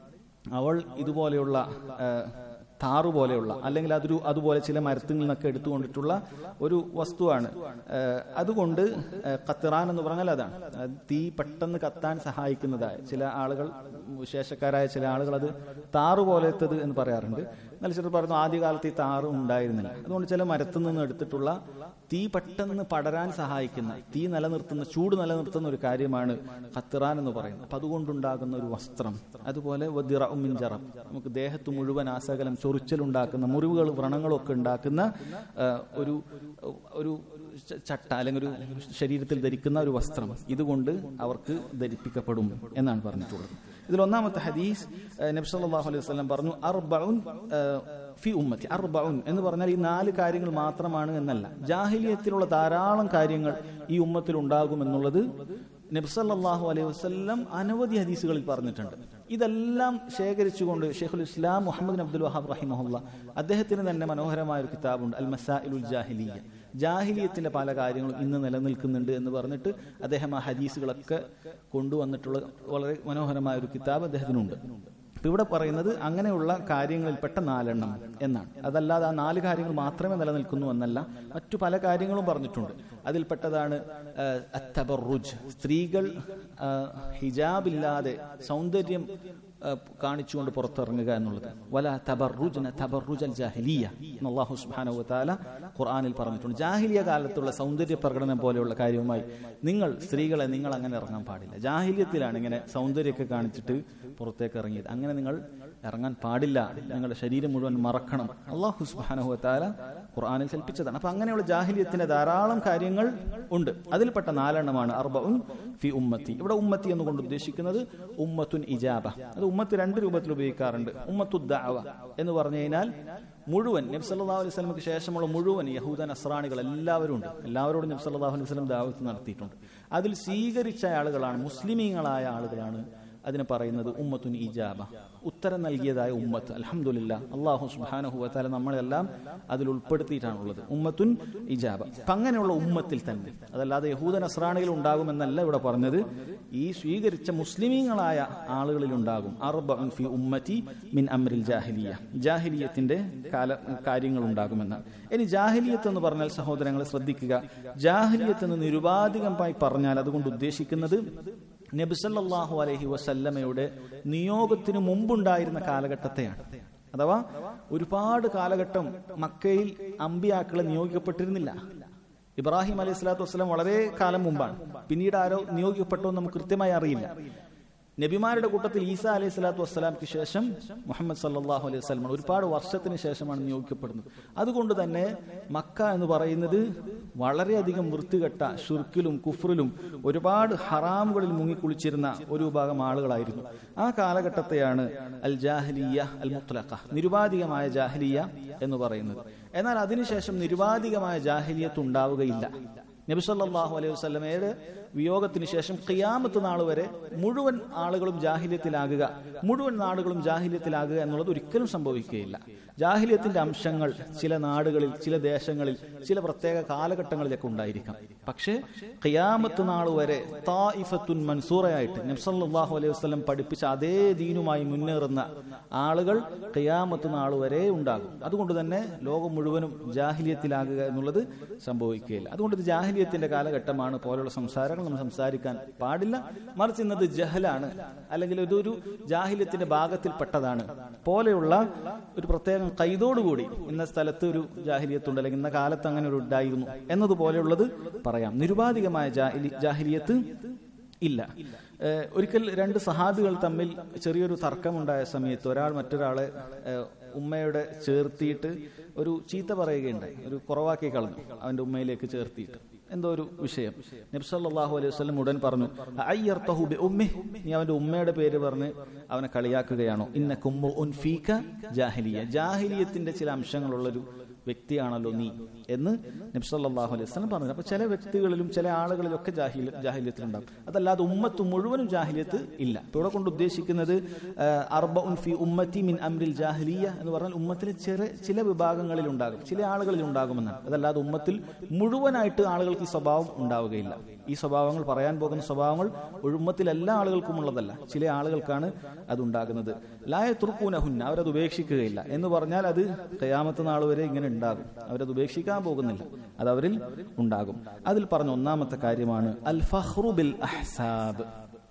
അവൾ ഇതുപോലെയുള്ള ആ, താറു പോലെയുള്ള അല്ലെങ്കിൽ അതൊരു അതുപോലെ ചില മരത്തിൽ നിന്നൊക്കെ എടുത്തുകൊണ്ടിട്ടുള്ള ഒരു വസ്തുവാണ് ആ, അതുകൊണ്ട് ആ, ഖത്തിറാൻ എന്ന് പറഞ്ഞാൽ അതാണ് അത് തീ പെട്ടെന്ന് കത്താൻ സഹായിക്കുന്നതായ ചില ആളുകൾ വിശേഷക്കാരായ ചില ആളുകൾ അത് താറു പോലത്തത് എന്ന് പറയാറുണ്ട് എന്നാൽ ചിലർ പറയുന്നു ആദ്യകാലത്ത് ഈ താറ് ഉണ്ടായിരുന്നില്ല അതുകൊണ്ട് ചില മരത്തിൽ നിന്ന് എടുത്തിട്ടുള്ള തീ പെട്ടെന്ന് പടരാൻ സഹായിക്കുന്ന തീ നിലനിർത്തുന്ന ചൂട് നിലനിർത്തുന്ന ഒരു കാര്യമാണ് ഖത്തിറാൻ എന്ന് പറയുന്നത് അപ്പൊ അതുകൊണ്ടുണ്ടാകുന്ന ഒരു വസ്ത്രം അതുപോലെ വദിറഉം മിൻ ജറബ് നമുക്ക് ദേഹത്ത് മുഴുവൻ ആസകലം ചൊറിച്ചലുണ്ടാക്കുന്ന മുറിവുകൾ വ്രണങ്ങളും ഒക്കെ ഉണ്ടാക്കുന്ന ആ, ഒരു ഒരു ച- ചട്ട അല്ലെങ്കിൽ ഒരു ശരീരത്തിൽ ധരിക്കുന്ന ഒരു വസ്ത്രം ഇതുകൊണ്ട് അവർക്ക് ധരിപ്പിക്കപ്പെടും എന്നാണ് പറഞ്ഞിട്ടുള്ളത് ഇതിൽ ഒന്നാമത്തെ ഹദീസ് ആ, നബി സല്ലല്ലാഹു അലൈഹി വസല്ലം പറഞ്ഞു അർബഉൻ ആ, ഫി ഉമ്മത്തി അർബഉൻ എന്ന് പറഞ്ഞാൽ ഈ നാല് കാര്യങ്ങൾ മാത്രമാണ് എന്നല്ല ജാഹിലിയത്തിലുള്ള ധാരാളം കാര്യങ്ങൾ ഈ ഉമ്മത്തിൽ ഉണ്ടാകും എന്നുള്ളത് നബി സല്ലല്ലാഹു അലൈഹി വസല്ലം അനവധി ഹദീസുകളിൽ പറഞ്ഞിട്ടുണ്ട് ഇതെല്ലാം ശേഖരിച്ചുകൊണ്ട് ഷെയ്ഖുൽ ഇസ്ലാം മുഹമ്മദ് അബ്ദുൽ വഹാബ് റഹിമഹുല്ല അദ്ദേഹത്തിന് തന്നെ മനോഹരമായ ഒരു കിതാബുണ്ട് അൽ മസാഇലുൽ ജാഹിലിയ ജാഹിലിയത്തിന്റെ പല കാര്യങ്ങളും ഇന്ന് നിലനിൽക്കുന്നുണ്ട് എന്ന് പറഞ്ഞിട്ട് അദ്ദേഹം ആ ഹദീസുകളൊക്കെ കൊണ്ടുവന്നിട്ടുള്ള വളരെ മനോഹരമായ ഒരു കിതാബ് അദ്ദേഹത്തിനുണ്ട് അപ്പൊ ഇവിടെ പറയുന്നത് അങ്ങനെയുള്ള കാര്യങ്ങളിൽപ്പെട്ട നാലെണ്ണം എന്നാണ് അതല്ലാതെ ആ നാല് കാര്യങ്ങൾ മാത്രമേ നിലനിൽക്കുന്നു എന്നല്ല മറ്റു പല കാര്യങ്ങളും പറഞ്ഞിട്ടുണ്ട് അതിൽപ്പെട്ടതാണ് ആഹ്, അത്തബറുജ് സ്ത്രീകൾ ആഹ്, ഹിജാബില്ലാതെ സൗന്ദര്യം ആഹ്, കാണിച്ചുകൊണ്ട് പുറത്തിറങ്ങുക എന്നുള്ളത് വല തബറുജന തബറുജൽ ജാഹിലിയ എന്ന് അല്ലാഹു സുബ്ഹാനഹു വതആല ഖുർആനിൽ പറഞ്ഞിട്ടുണ്ട് ജാഹിലിയ കാലത്തുള്ള സൗന്ദര്യ പ്രകടനം പോലെയുള്ള കാര്യവുമായി നിങ്ങൾ സ്ത്രീകളെ നിങ്ങൾ അങ്ങനെ ഇറങ്ങാൻ പാടില്ല ജാഹിലിയത്തിലാണ് ഇങ്ങനെ സൗന്ദര്യമൊക്കെ കാണിച്ചിട്ട് പുറത്തേക്ക് ഇറങ്ങിയത് അങ്ങനെ നിങ്ങൾ ഇറങ്ങാൻ പാടില്ല നിങ്ങളുടെ ശരീരം മുഴുവൻ മറക്കണം അള്ളാഹു സുബ്ഹാനഹു വതആല ഖുർആനിൽ കൽപ്പിച്ചതാണ് അപ്പൊ അങ്ങനെയുള്ള ജാഹിലിയത്തിന്റെ ധാരാളം കാര്യങ്ങൾ ഉണ്ട് അതിൽപ്പെട്ട നാലെണ്ണമാണ് അർബഉൻ ഫി ഉമ്മത്തി ഇവിടെ ഉമ്മത്തി എന്നുകൊണ്ട് ഉദ്ദേശിക്കുന്നത് ഉമ്മത്തുൻ ഇജാബ അത് ഉമ്മത്ത് രണ്ട് രൂപത്തിൽ ഉപയോഗിക്കാറുണ്ട് ഉമ്മത്തു ദഅവ എന്ന് പറഞ്ഞു കഴിഞ്ഞാൽ മുഴുവൻ നബി സല്ലല്ലാഹു അലൈഹി വസല്ലമക്ക് ശേഷമുള്ള മുഴുവൻ യഹൂദ നസ്രാണികൾ എല്ലാവരും ഉണ്ട് എല്ലാവരോടും നബി സല്ലല്ലാഹു അലൈഹി വസല്ലം ദാവത്ത് നടത്തിയിട്ടുണ്ട് അതിൽ സ്വീകരിച്ച ആളുകളാണ് മുസ്ലിമീങ്ങളായ ആളുകളാണ് അതിന് പറയുന്നത് ഉമ്മത്തുൻ ഇജാബ ഉത്തരം നൽകിയതായ ഉമ്മത്ത് അലഹമുല്ല അള്ളാഹു സുബാനഹു വത്താല നമ്മളെല്ലാം അതിൽ ഉൾപ്പെടുത്തിയിട്ടാണുള്ളത് ഉമ്മത്തുൻ ഇജാബ അപ്പൊ അങ്ങനെയുള്ള ഉമ്മത്തിൽ തന്നെ അതല്ലാതെ യഹൂദ നസ്രാണികൾ ഉണ്ടാകുമെന്നല്ല ഇവിടെ പറഞ്ഞത് ഈ സ്വീകരിച്ച മുസ്ലിമീങ്ങളായ ആളുകളിൽ ഉണ്ടാകും അർബഉൻ ഫി ഉമ്മത്തി മിൻ അമ്രിൽ ജാഹിലിയ ജാഹിലിയത്തിന്റെ കാല കാര്യങ്ങൾ ഉണ്ടാകുമെന്നാണ് ഇനി ജാഹിലിയത്ത് എന്ന് പറഞ്ഞാൽ സഹോദരങ്ങളെ ശ്രദ്ധിക്കുക ജാഹിലിയത്ത് എന്ന് നിരുപാധികമായി പറഞ്ഞാൽ അതുകൊണ്ട് ഉദ്ദേശിക്കുന്നത് നബിസല്ലാഹു അലഹി വസല്ലമയുടെ നിയോഗത്തിന് മുമ്പുണ്ടായിരുന്ന കാലഘട്ടത്തെയാണ് അഥവാ ഒരുപാട് കാലഘട്ടം മക്കയിൽ അമ്പിയാക്കളെ നിയോഗിക്കപ്പെട്ടിരുന്നില്ല ഇബ്രാഹിം അലൈഹി സ്വലാത്തു വസ്സലാം വളരെ കാലം മുമ്പാണ് പിന്നീട് ആരോ നിയോഗിക്കപ്പെട്ടോ എന്ന് നമുക്ക് കൃത്യമായി അറിയില്ല നബിമാരുടെ കൂട്ടത്തിൽ ഈസ അലൈഹി സ്വലാത്തു വസ്സലാമിക്ക് ശേഷം മുഹമ്മദ് സല്ലാഹു അലൈഹി വസ്ലമാണ് ഒരുപാട് വർഷത്തിന് ശേഷമാണ് നിയോഗിക്കപ്പെടുന്നത് അതുകൊണ്ട് തന്നെ മക്ക എന്ന് പറയുന്നത് വളരെയധികം വൃത്തികെട്ട ഷുർക്കിലും കുഫറിലും ഒരുപാട് ഹറാമുകളിൽ മുങ്ങിക്കുളിച്ചിരുന്ന ഒരു വിഭാഗം ആളുകളായിരുന്നു ആ കാലഘട്ടത്തെയാണ് അൽ ജാഹലിയ അൽ മുത്തലഖ നിരുപാധികമായ ജാഹലിയ എന്ന് പറയുന്നത് എന്നാൽ അതിനുശേഷം നിരുപാധികമായ ജാഹലിയത്ത് ഉണ്ടാവുകയില്ല നബി സല്ലല്ലാഹു അലൈഹി വസല്ലമയുടെ വിയോഗത്തിന് ശേഷം ഖിയാമത്ത് നാൾ വരെ മുഴുവൻ ആളുകളും ജാഹില്യത്തിലാകുക മുഴുവൻ നാടുകളും ജാഹില്യത്തിലാകുക എന്നുള്ളത് ഒരിക്കലും സംഭവിക്കുകയില്ല ജാഹില്യത്തിന്റെ അംശങ്ങൾ ചില നാടുകളിൽ ചില ദേശങ്ങളിൽ ചില പ്രത്യേക കാലഘട്ടങ്ങളിലൊക്കെ ഉണ്ടായിരിക്കാം പക്ഷേ ഖിയാമത്ത് നാൾ വരെ തായിഫത്തുൻ മൻസൂറയായിട്ട് നബി സല്ലല്ലാഹു അലൈഹി വസല്ലം പഠിപ്പിച്ച അതേ ദീനുമായി മുന്നേറുന്ന ആളുകൾ ഖിയാമത്ത് നാൾ വരെ ഉണ്ടാകും അതുകൊണ്ട് തന്നെ ലോകം മുഴുവനും ജാഹില്യത്തിലാകുക എന്നുള്ളത് സംഭവിക്കുകയില്ല അതുകൊണ്ട് ഇത് ജാഹിലിയത്തിന്റെ കാലഘട്ടമാണ് പോലുള്ള സംസാരങ്ങൾ നമ്മൾ സംസാരിക്കാൻ പാടില്ല മറിച്ച് ഇന്നത് ജഹലാണ് അല്ലെങ്കിൽ ഇതൊരു ജാഹില്യത്തിന്റെ ഭാഗത്തിൽപ്പെട്ടതാണ് പോലെയുള്ള ഒരു പ്രത്യേകം കൈതോടുകൂടി ഇന്ന സ്ഥലത്ത് ഒരു ജാഹിലിയത്തുണ്ട് അല്ലെങ്കിൽ ഇന്ന കാലത്ത് അങ്ങനെ ഒരു ഉണ്ടായിരുന്നു എന്നതുപോലെയുള്ളത് പറയാം നിരുപാധികമായ ജാഹിലി ജാഹിലിയത്ത് ഇല്ല ഏഹ് ഒരിക്കൽ രണ്ട് സഹാബികൾ തമ്മിൽ ചെറിയൊരു തർക്കമുണ്ടായ സമയത്ത് ഒരാൾ മറ്റൊരാളെ ഏഹ് ഉമ്മയുടെ ചേർത്തിയിട്ട് ഒരു ചീത്ത പറയുകയുണ്ടായി ഒരു കുറവാക്കി കളഞ്ഞു അവന്റെ ഉമ്മയിലേക്ക് ചേർത്തിയിട്ട് എന്തോ ഒരു വിഷയം നബ്സല്ലാഹു അലൈഹി വസ്ലം ഉടൻ പറഞ്ഞു അയ്യർത്തഹു ബി ഉമ്മി നീ അവന്റെ ഉമ്മയുടെ പേര് പറഞ്ഞ് അവനെ കളിയാക്കുകയാണോ ഇന്ന കുമ്മു ഉൻ ഫീക ജാഹിലിയ ജാഹിലിയത്തിന്റെ ചില അംശങ്ങളുള്ളൊരു വ്യക്തിയാണല്ലോ നീ എന്ന് നബ്സല്ലാഹു അലൈഹി വസ്ലം പറഞ്ഞു അപ്പൊ ചില വ്യക്തികളിലും ചില ആളുകളിലും ഒക്കെ ജാഹിൽ ജാഹിലിയത്തിലുണ്ടാവും അതല്ലാതെ ഉമ്മത്ത് മുഴുവനും ജാഹിലിയത്ത് ഇല്ല ഇപ്പൊ ഇവിടെ കൊണ്ട് ഉദ്ദേശിക്കുന്നത് അർബ ഉൻ ഫി ഉമ്മത്തി മിൻ അമ്രിൽ ജാഹിലിയ എന്ന് പറഞ്ഞാൽ ഉമ്മത്തിലെ ചെറിയ ചില വിഭാഗങ്ങളിൽ ഉണ്ടാകും ചില ആളുകളിൽ ഉണ്ടാകുമെന്നാണ് അതല്ലാതെ ഉമ്മത്തിൽ മുഴുവനായിട്ട് ആളുകൾക്ക് ഈ സ്വഭാവം ഉണ്ടാവുകയില്ല ഈ സ്വഭാവങ്ങൾ പറയാൻ പോകുന്ന സ്വഭാവങ്ങൾ ഉമ്മത്തിൽ എല്ലാ ആളുകൾക്കും ഉള്ളതല്ല ചില ആളുകൾക്കാണ് അത് ഉണ്ടാകുന്നത് ലായ തുർക്കൂനഹുന്ന അവരത് ഉപേക്ഷിക്കുകയില്ല എന്ന് പറഞ്ഞാൽ അത് കയാമത്ത് നാൾ വരെ ഇങ്ങനെ ഉണ്ടാകും അവരത് ഉപേക്ഷിക്കാൻ പോകുന്നില്ല അത് അവരിൽ ഉണ്ടാകും അതിൽ പറഞ്ഞ ഒന്നാമത്തെ കാര്യമാണ് അൽ ഫഹ്റു ബിൽ അഹ്സാബ്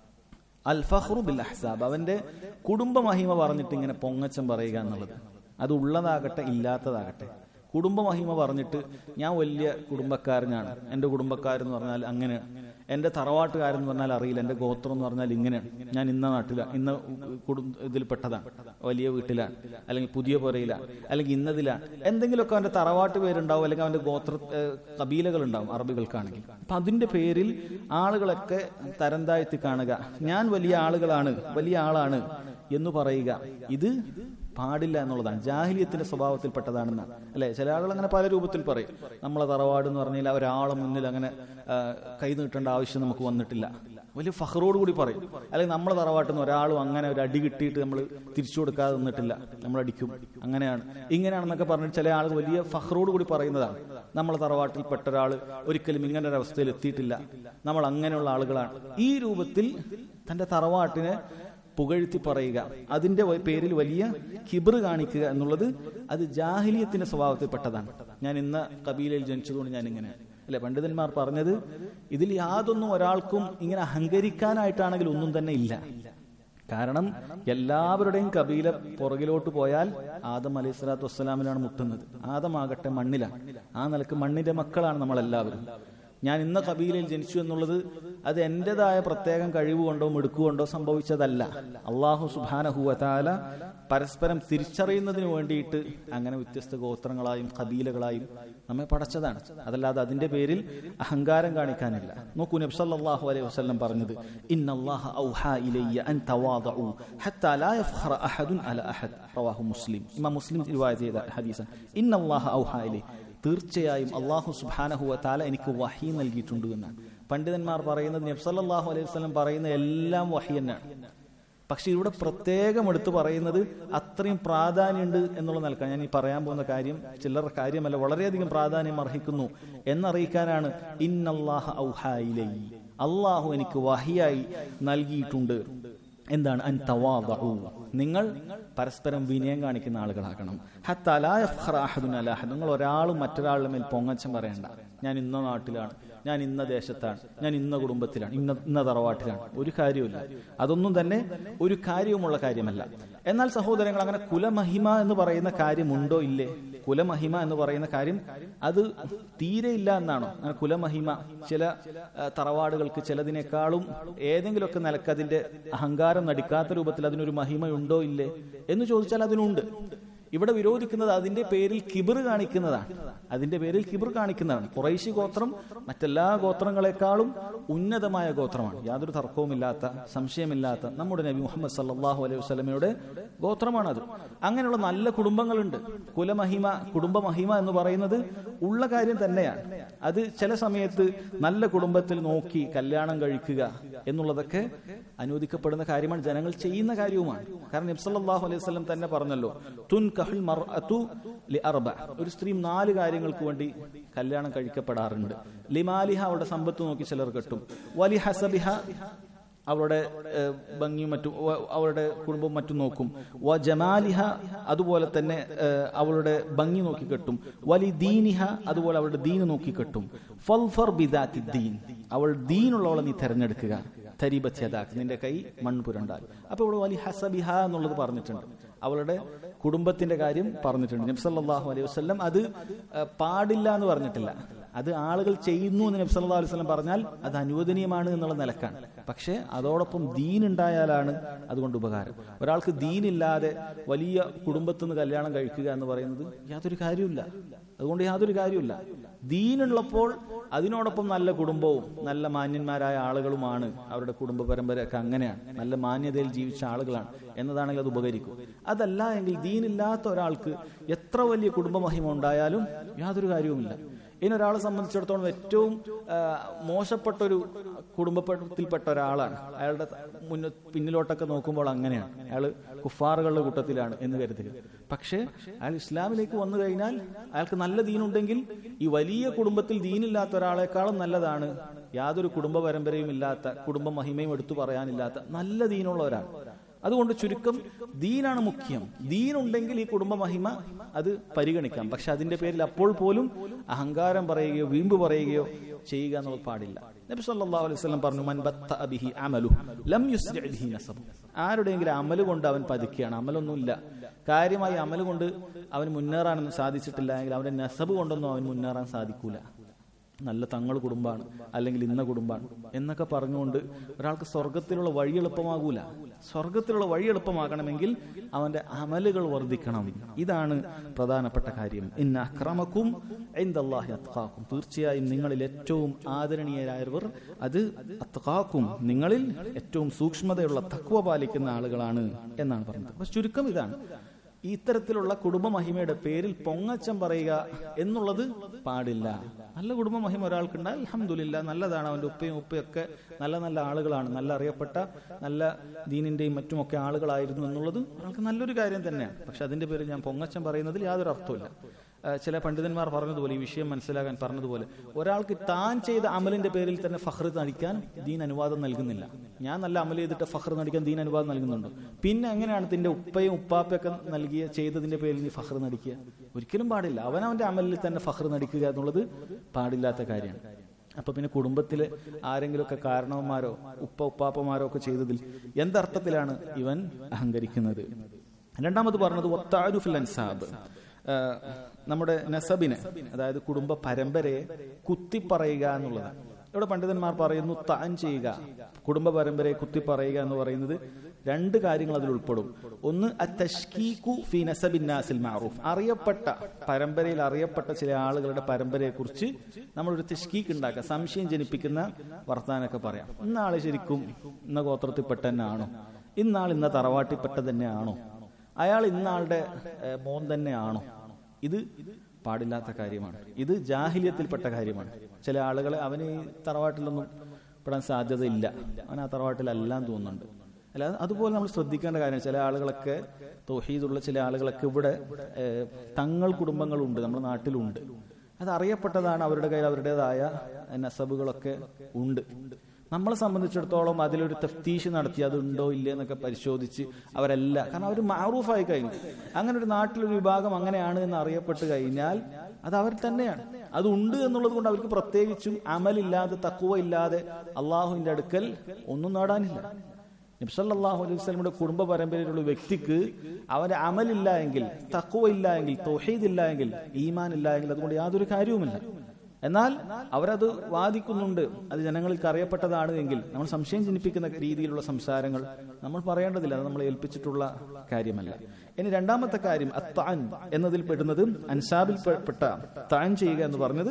അൽ ഫഹ്റു ബിൽ അഹ്സാബ് അവന്റെ കുടുംബ മഹിമ പറഞ്ഞിട്ട് ഇങ്ങനെ പൊങ്ങച്ചം പറയുക എന്നുള്ളത് അത് ഉള്ളതാകട്ടെ ഇല്ലാത്തതാകട്ടെ കുടുംബ മഹിമ പറഞ്ഞിട്ട് ഞാൻ വലിയ കുടുംബക്കാരനാണ് എൻ്റെ കുടുംബക്കാരെന്ന് പറഞ്ഞാൽ അങ്ങനെ എൻ്റെ തറവാട്ടുകാരെന്ന് പറഞ്ഞാൽ അറിയില്ല എൻ്റെ ഗോത്രം എന്ന് പറഞ്ഞാൽ ഇങ്ങനെയാണ് ഞാൻ ഇന്ന നാട്ടിലാണ് ഇന്ന കുടുംബ ഇതിൽപ്പെട്ടതാണ് വലിയ വീട്ടിലാണ് അല്ലെങ്കിൽ പുതിയ പുരയിലാണ് അല്ലെങ്കിൽ ഇന്നതിലാണ് എന്തെങ്കിലുമൊക്കെ അവൻ്റെ തറവാട്ട് പേരുണ്ടാവും അല്ലെങ്കിൽ അവൻ്റെ ഗോത്ര കബീലകൾ ഉണ്ടാവും അറബികൾക്കാണെങ്കിൽ അപ്പൊ അതിന്റെ പേരിൽ ആളുകളൊക്കെ തരം താഴ്ത്തി കാണുക ഞാൻ വലിയ ആളുകളാണ് വലിയ ആളാണ് എന്ന് പറയുക ഇത് പാടില്ല എന്നുള്ളതാണ് ജാഹിലിയത്തിന്റെ സ്വഭാവത്തിൽപ്പെട്ടതാണെന്നാണ് അല്ലെ ചില ആളുകൾ അങ്ങനെ പല രൂപത്തിൽ പറയും നമ്മളെ തറവാട് എന്ന് പറഞ്ഞാൽ ഒരാളെ മുന്നിൽ അങ്ങനെ കൈ നീട്ടേണ്ട ആവശ്യം നമുക്ക് വന്നിട്ടില്ല വലിയ ഫഹറോട് കൂടി പറയും അല്ലെങ്കിൽ നമ്മളെ തറവാട്ടിൽ നിന്ന് ഒരാളും അങ്ങനെ ഒരു അടി കിട്ടിയിട്ട് നമ്മൾ തിരിച്ചു കൊടുക്കാതെ നിന്നിട്ടില്ല നമ്മൾ അടിക്കും അങ്ങനെയാണ് ഇങ്ങനെയാണെന്നൊക്കെ പറഞ്ഞിട്ട് ചില ആളുകൾ വലിയ ഫഹറോട് കൂടി പറയുന്നതാണ് നമ്മളെ തറവാട്ടിൽപ്പെട്ട ഒരാൾ ഒരിക്കലും ഇങ്ങനെ ഒരു അവസ്ഥയിൽ എത്തിയിട്ടില്ല നമ്മൾ അങ്ങനെയുള്ള ആളുകളാണ് ഈ രൂപത്തിൽ തന്റെ തറവാട്ടിനെ പുകഴ്ത്തി പറയുക അതിന്റെ വ- പേരിൽ വലിയ കിബർ കാണിക്കുക എന്നുള്ളത് അത് ജാഹിലിയത്തിന്റെ സ്വഭാവത്തിൽപ്പെട്ടതാണ് ഞാൻ ഇന്ന കബീലയിൽ ജനിച്ചതുകൊണ്ട് ഞാൻ ഇങ്ങനെ അല്ലെ പണ്ഡിതന്മാർ പറഞ്ഞത് ഇതിൽ യാതൊന്നും ഒരാൾക്കും ഇങ്ങനെ അഹങ്കരിക്കാനായിട്ടാണെങ്കിൽ ഒന്നും തന്നെ ഇല്ല കാരണം എല്ലാവരുടെയും കബീല പുറകിലോട്ട് പോയാൽ ആദം അലൈഹി സ്വലാത്തു വസ്സലാമിലാണ് മുട്ടുന്നത് ആദമാകട്ടെ മണ്ണിലാണ് ആ നിലക്ക് മണ്ണിന്റെ മക്കളാണ് നമ്മളെല്ലാവരും ഞാൻ ഇന്ന കബീലയിൽ ജനിച്ചു എന്നുള്ളത് അത് എന്റേതായ പ്രത്യേകം കഴിവുകൊണ്ടോ മിടുക്കുകൊണ്ടോ സംഭവിച്ചതല്ല അള്ളാഹു സുബാനഹുവതാല പരസ്പരം തിരിച്ചറിയുന്നതിന് വേണ്ടിയിട്ട് അങ്ങനെ വ്യത്യസ്ത ഗോത്രങ്ങളായും കബീലകളായും നമ്മെ പടച്ചതാണ് അതല്ലാതെ അതിന്റെ പേരിൽ അഹങ്കാരം കാണിക്കാനില്ല നോക്കൂ നബി സല്ലല്ലാഹു അലൈഹി വസല്ലം പറഞ്ഞത് ഇന്നല്ലാഹ ഔഹാ ഇലയ്യ അൻ തവാദഉ ഹത്താ ലാ യഫ്ഖറ അഹദുൻ അല അഹദ് റവാഹു മുസ്ലിം ഇമാം മുസ്ലിം റിവായത്ത് ചെയ്ത ഹദീസാണ് ഇന്നല്ലാഹ ഔഹാ ഇലൈ തീർച്ചയായും അള്ളാഹു സുബ്ഹാനഹു വതആല എനിക്ക് വഹി നൽകിയിട്ടുണ്ട് എന്നാണ് പണ്ഡിതന്മാർ പറയുന്നത് നബി സല്ലല്ലാഹു അലൈഹി വസല്ലം പറയുന്ന എല്ലാം വഹി തന്നെയാണ് പക്ഷെ ഇവിടെ പ്രത്യേകം എടുത്തു പറയുന്നത് അത്രയും പ്രാധാന്യമുണ്ട് എന്നുള്ള നിലക്കാണ് ഞാൻ ഈ പറയാൻ പോകുന്ന കാര്യം ചില്ലറ കാര്യമല്ല വളരെയധികം പ്രാധാന്യം അർഹിക്കുന്നു എന്നറിയിക്കാനാണ് ഇന്നല്ലാഹ ഔഹായിലൈ അള്ളാഹു എനിക്ക് വഹിയായി നൽകിയിട്ടുണ്ട് എന്താണ് അൻ തവാദഉ നിങ്ങൾ പരസ്പരം വിനയം കാണിക്കുന്ന ആളുകളാകണം ഹത്താ ലാ യഫ്ഖറ അഹദുൻ അലാ അഹദ്. നിങ്ങൾ ഒരാളും മറ്റൊരാളുടെ മേൽ പൊങ്ങച്ചം പറയണ്ട ഞാൻ ഇന്ന നാട്ടിലാണ് ഞാൻ ഇന്ന ദേശത്താണ് ഞാൻ ഇന്ന കുടുംബത്തിലാണ് ഇന്ന ഇന്ന തറവാട്ടിലാണ് ഒരു കാര്യമില്ല അതൊന്നും തന്നെ ഒരു കാര്യവുമുള്ള കാര്യമല്ല എന്നാൽ സഹോദരങ്ങൾ അങ്ങനെ കുലമഹിമ എന്ന് പറയുന്ന കാര്യമുണ്ടോ ഇല്ലേ കുലമഹിമ എന്ന് പറയുന്ന കാര്യം അത് തീരെ ഇല്ല എന്നാണോ അങ്ങനെ കുലമഹിമ ചില ആ, തറവാടുകൾക്ക് ചിലതിനേക്കാളും ഏതെങ്കിലുമൊക്കെ നിലക്ക് അതിന്റെ അഹങ്കാരം നടിക്കാത്ത രൂപത്തിൽ അതിനൊരു മഹിമയുണ്ടോ ഇല്ലേ എന്ന് ചോദിച്ചാൽ അതിനുണ്ട് ഇവിടെ വിരോധിക്കുന്നത് അതിന്റെ പേരിൽ കിബിർ കാണിക്കുന്നതാണ് അതിന്റെ പേരിൽ കിബിർ കാണിക്കുന്നതാണ് കുറേശ്ശി ഗോത്രം മറ്റെല്ലാ ഗോത്രങ്ങളെക്കാളും ഉന്നതമായ ഗോത്രമാണ് യാതൊരു തർക്കവുമില്ലാത്ത സംശയമില്ലാത്ത നമ്മുടെ നബി മുഹമ്മദ് സല്ലല്ലാഹു അലൈഹി വസല്ലമയുടെ ഗോത്രമാണത് അങ്ങനെയുള്ള നല്ല കുടുംബങ്ങളുണ്ട് കുലമഹിമ കുടുംബമഹിമ എന്ന് പറയുന്നത് ഉള്ള കാര്യം തന്നെയാണ് അത് ചില സമയത്ത് നല്ല കുടുംബത്തിൽ നോക്കി കല്യാണം കഴിക്കുക എന്നുള്ളതൊക്കെ അനുവദിക്കപ്പെടുന്ന കാര്യമാണ് ജനങ്ങൾ ചെയ്യുന്ന കാര്യവുമാണ് കാരണം നബി സല്ലല്ലാഹു അലൈഹി വസല്ലം തന്നെ പറഞ്ഞല്ലോ തുൻകഹുൽ മർഅതു ലിഅർബ ഒരു സ്ത്രീ നാല് കാര്യങ്ങൾക്ക് വേണ്ടി കല്യാണം കഴിക്കപ്പെടാറുണ്ട് ലിമാലിഹ അവളുടെ സമ്പത്ത് നോക്കി ചിലർ കെട്ടും വലി ഹസബിഹ അവളുടെ ഏഹ്, ഭംഗിയും മറ്റും വ- അവളുടെ കുടുംബവും മറ്റും നോക്കും വ ജമാലിഹ അതുപോലെ തന്നെ ഏഹ്, അവളുടെ ഭംഗി നോക്കി കെട്ടും വലി ദീനിഹ അതുപോലെ അവളുടെ ദീന് നോക്കി കെട്ടും ഫൽഫർ ബിദാത്തി ദീൻ അവൾ ദീനുള്ളവളെ നീ തെരഞ്ഞെടുക്കുക തരിബത്യതാക്ക് നിന്റെ കൈ മൺപുരണ്ടാൽ അപ്പൊ ഇവിടെ വലി ഹസബിഹ എന്നുള്ളത് പറഞ്ഞിട്ടുണ്ട് അവളുടെ കുടുംബത്തിന്റെ കാര്യം പറഞ്ഞിട്ടുണ്ട് നബ്സല്ലാഹു അലൈഹി വസ്ലം അത് ഏഹ്, പാടില്ല എന്ന് പറഞ്ഞിട്ടില്ല അത് ആളുകൾ ചെയ്യുന്നു എന്ന് നബി സല്ലല്ലാഹു അലൈഹി വസല്ലം പറഞ്ഞാൽ അത് അനുവദനീയമാണ് എന്നുള്ള നിലക്കാണ് പക്ഷേ അതോടൊപ്പം ദീൻ ഉണ്ടായാലാണ് അതുകൊണ്ട് ഉപകാരം ഒരാൾക്ക് ദീനില്ലാതെ വലിയ കുടുംബത്തിൽ നിന്ന് കല്യാണം കഴിക്കുക എന്ന് പറയുന്നത് യാതൊരു കാര്യമില്ല അതുകൊണ്ട് യാതൊരു കാര്യമില്ല ദീനുള്ളപ്പോൾ അതിനോടൊപ്പം നല്ല കുടുംബവും നല്ല മാന്യന്മാരായ ആളുകളുമാണ് അവരുടെ കുടുംബ പരമ്പരയൊക്കെ അങ്ങനെയാണ് നല്ല മാന്യതയിൽ ജീവിച്ച ആളുകളാണ് എന്നതാണെങ്കിൽ അത് ഉപകരിക്കും അതല്ല എങ്കിൽ ദീനില്ലാത്ത ഒരാൾക്ക് എത്ര വലിയ കുടുംബമഹിമ ഉണ്ടായാലും യാതൊരു കാര്യവുമില്ല ഇനി ഒരാളെ സംബന്ധിച്ചിടത്തോളം ഏറ്റവും ആ, മോശപ്പെട്ട ഒരു കുടുംബത്തിൽപ്പെട്ട ഒരാളാണ് അയാളുടെ മുന്ന പിന്നിലോട്ടൊക്കെ നോക്കുമ്പോൾ അങ്ങനെയാണ് അയാൾ കുഫാറുകളുടെ കൂട്ടത്തിലാണ് എന്ന് കരുതുക പക്ഷേ അയാൾ ഇസ്ലാമിലേക്ക് വന്നു കഴിഞ്ഞാൽ അയാൾക്ക് നല്ല ദീനുണ്ടെങ്കിൽ ഈ വലിയ കുടുംബത്തിൽ ദീനില്ലാത്ത ഒരാളെക്കാളും നല്ലതാണ് യാതൊരു കുടുംബ പരമ്പരയും ഇല്ലാത്ത കുടുംബ മഹിമയും എടുത്തു പറയാനില്ലാത്ത നല്ല ദീനുള്ള ഒരാൾ അതുകൊണ്ട് ചുരുക്കം ദീനാണ് മുഖ്യം ദീനുണ്ടെങ്കിൽ ഈ കുടുംബ മഹിമ അത് പരിഗണിക്കാം പക്ഷെ അതിന്റെ പേരിൽ അപ്പോൾ പോലും അഹങ്കാരം പറയുകയോ വീമ്പ് പറയുകയോ ചെയ്യുക എന്നുള്ളത് പാടില്ല നബി സല്ലല്ലാഹു അലൈഹി വസല്ലം പറഞ്ഞു മൻ ബത്ത ബിഹി അമലു ലം യുസ്രി ബിഹി നസബ് ആരുടെയെങ്കിലും അമല് കൊണ്ട് അവൻ പതുക്കുകയാണ് അമലൊന്നുമില്ല കാര്യമായി അമല് കൊണ്ട് അവൻ മുന്നേറാനൊന്നും സാധിച്ചിട്ടില്ല എങ്കിൽ അവന്റെ നസബ് കൊണ്ടൊന്നും അവൻ മുന്നേറാൻ സാധിക്കൂല നല്ല തങ്ങൾ കുടുംബാണ് അല്ലെങ്കിൽ ഇന്ന കുടുംബാണ് എന്നൊക്കെ പറഞ്ഞുകൊണ്ട് ഒരാൾക്ക് സ്വർഗത്തിലുള്ള വഴി എളുപ്പമാകൂല സ്വർഗത്തിലുള്ള വഴി എളുപ്പമാകണമെങ്കിൽ അവന്റെ അമലുകൾ വർദ്ധിക്കണം ഇതാണ് പ്രധാനപ്പെട്ട കാര്യം ഇന്ന അക്രമക്കും എന്തല്ലാഹി അത്കാക്കും തീർച്ചയായും നിങ്ങളിൽ ഏറ്റവും ആദരണീയരായവർ അത് അത്കാക്കും നിങ്ങളിൽ ഏറ്റവും സൂക്ഷ്മതയുള്ള തക്വ പാലിക്കുന്ന ആളുകളാണ് എന്നാണ് പറഞ്ഞത് അപ്പൊ ചുരുക്കം ഇതാണ് ഈ ഇത്തരത്തിലുള്ള കുടുംബ മഹിമയുടെ പേരിൽ പൊങ്ങച്ചം പറയുക എന്നുള്ളത് പാടില്ല നല്ല കുടുംബ മഹിമ ഒരാൾക്കുണ്ട് അലഹമില്ല നല്ലതാണ് അവന്റെ ഉപ്പയും ഉപ്പയൊക്കെ നല്ല നല്ല ആളുകളാണ് നല്ല അറിയപ്പെട്ട നല്ല ദീനിന്റെയും മറ്റുമൊക്കെ ആളുകളായിരുന്നു എന്നുള്ളത് ഒരാൾക്ക് നല്ലൊരു കാര്യം തന്നെയാണ് പക്ഷെ അതിന്റെ പേരിൽ ഞാൻ പൊങ്ങച്ചം പറയുന്നതിൽ യാതൊരു അർത്ഥമില്ല ആ, ചില പണ്ഡിതന്മാർ പറഞ്ഞതുപോലെ ഈ വിഷയം മനസ്സിലാക്കാൻ പറഞ്ഞതുപോലെ ഒരാൾക്ക് താൻ ചെയ്ത അമലിന്റെ പേരിൽ തന്നെ ഫഹ്ർ നടിക്കാൻ ദീൻ അനുവാദം നൽകുന്നില്ല ഞാൻ നല്ല അമൽ ചെയ്തിട്ട് ഫഹ്ർ നടിക്കാൻ ദീൻ അനുവാദം നൽകുന്നുണ്ട് പിന്നെ എങ്ങനെയാണ് നിന്റെ ഉപ്പയും ഉപ്പാപ്പയൊക്കെ നൽകിയ ചെയ്തതിന്റെ പേരിൽ നീ ഫഹ്ർ നടിക്കുക ഒരിക്കലും പാടില്ല അവൻ അവന്റെ അമലിൽ തന്നെ ഫഹ്ർ നടിക്കുക എന്നുള്ളത് പാടില്ലാത്ത കാര്യമാണ് അപ്പൊ പിന്നെ കുടുംബത്തിലെ ആരെങ്കിലുമൊക്കെ കാരണവന്മാരോ ഉപ്പ ഉപ്പാപ്പമാരോ ഒക്കെ ചെയ്തതിൽ എന്തർത്ഥത്തിലാണ് ഇവൻ അഹങ്കരിക്കുന്നത് രണ്ടാമത് പറഞ്ഞത് ഒത്താരുഫിൽ അൻസാബ് ആഹ് നമ്മുടെ നസബിനെ അതായത് കുടുംബ പരമ്പരയെ കുത്തിപ്പറയുക എന്നുള്ളതാണ് ഇവിടെ പണ്ഡിതന്മാർ പറയുന്നു താൻ ചെയ്യുക കുടുംബ പരമ്പരയെ കുത്തിപ്പറയുക എന്ന് പറയുന്നത് രണ്ട് കാര്യങ്ങൾ അതിൽ ഉൾപ്പെടും ഒന്ന് അത്തഷ്കീഖു ഫി നസബിന്നാസിൽ മാറൂഫ് അറിയപ്പെട്ട പരമ്പരയിൽ അറിയപ്പെട്ട ചില ആളുകളുടെ പരമ്പരയെ കുറിച്ച് നമ്മളൊരു തെഷ്കീക്ക് ഉണ്ടാക്കുക സംശയം ജനിപ്പിക്കുന്ന വർത്താനൊക്കെ പറയാം ഇന്നാള് ശരിക്കും ഇന്ന ഗോത്രത്തിൽപ്പെട്ട തന്നെ ആണോ ഇന്നാൾ ഇന്ന തറവാട്ടിൽപ്പെട്ട തന്നെയാണോ അയാൾ ഇന്നാളുടെ ഏഹ്, മോൻ തന്നെയാണോ ഇത് പാടില്ലാത്ത കാര്യമാണ് ഇത് ജാഹില്യത്തിൽപ്പെട്ട കാര്യമാണ് ചില ആളുകൾ അവന് ഈ തറവാട്ടിലൊന്നും പെടാൻ സാധ്യതയില്ല അവൻ ആ തറവാട്ടിലെല്ലാം തോന്നുന്നുണ്ട് അല്ല അതുപോലെ നമ്മൾ ശ്രദ്ധിക്കേണ്ട കാര്യം ചില ആളുകളൊക്കെ തൊഹീദുള്ള ചില ആളുകളൊക്കെ ഇവിടെ ഏഹ്, തങ്ങൾ കുടുംബങ്ങളുണ്ട് നമ്മുടെ നാട്ടിലുണ്ട് അത് അറിയപ്പെട്ടതാണ് അവരുടെ കയ്യിൽ അവരുടേതായ നസബുകളൊക്കെ ഉണ്ട് നമ്മളെ സംബന്ധിച്ചിടത്തോളം അതിലൊരു തഫ്തീഷ് നടത്തി അതുണ്ടോ ഇല്ലേ എന്നൊക്കെ പരിശോധിച്ച് അവരെല്ലാം കാരണം അവർ മാറൂഫായി കഴിഞ്ഞു അങ്ങനെ ഒരു നാട്ടിലൊരു വിഭാഗം അങ്ങനെയാണ് എന്ന് അറിയപ്പെട്ട് കഴിഞ്ഞാൽ അത് അവർ തന്നെയാണ് അത് ഉണ്ട് എന്നുള്ളത് കൊണ്ട് അവർക്ക് പ്രത്യേകിച്ചും അമലില്ലാതെ തക്കുവ ഇല്ലാതെ അള്ളാഹുവിന്റെ അടുക്കൽ ഒന്നും നേടാനില്ല നബ്സല്ലാഹു അലൈഹി വസ്ലമിയുടെ കുടുംബ പരമ്പരയിലുള്ള വ്യക്തിക്ക് അവന്റെ അമലില്ല എങ്കിൽ തക്കുവ ഇല്ല എങ്കിൽ തൊഹീദ് ഇല്ല എങ്കിൽ ഈമാൻ ഇല്ല എങ്കിൽ അതുകൊണ്ട് യാതൊരു കാര്യവുമില്ല എന്നാൽ അവരത് വാദിക്കുന്നുണ്ട് അത് ജനങ്ങൾക്ക് അറിയപ്പെട്ടതാണ് എങ്കിൽ നമ്മൾ സംശയം ജനിപ്പിക്കുന്ന രീതിയിലുള്ള സംസാരങ്ങൾ നമ്മൾ പറയേണ്ടതില്ല അത് നമ്മൾ ഏൽപ്പിച്ചിട്ടുള്ള കാര്യമല്ല ഇനി രണ്ടാമത്തെ കാര്യം അത്താൻ എന്നതിൽ പെടുന്നത് അൻസാബിൽ പെട്ട താൻ ചെയ്യുക എന്ന് പറഞ്ഞത്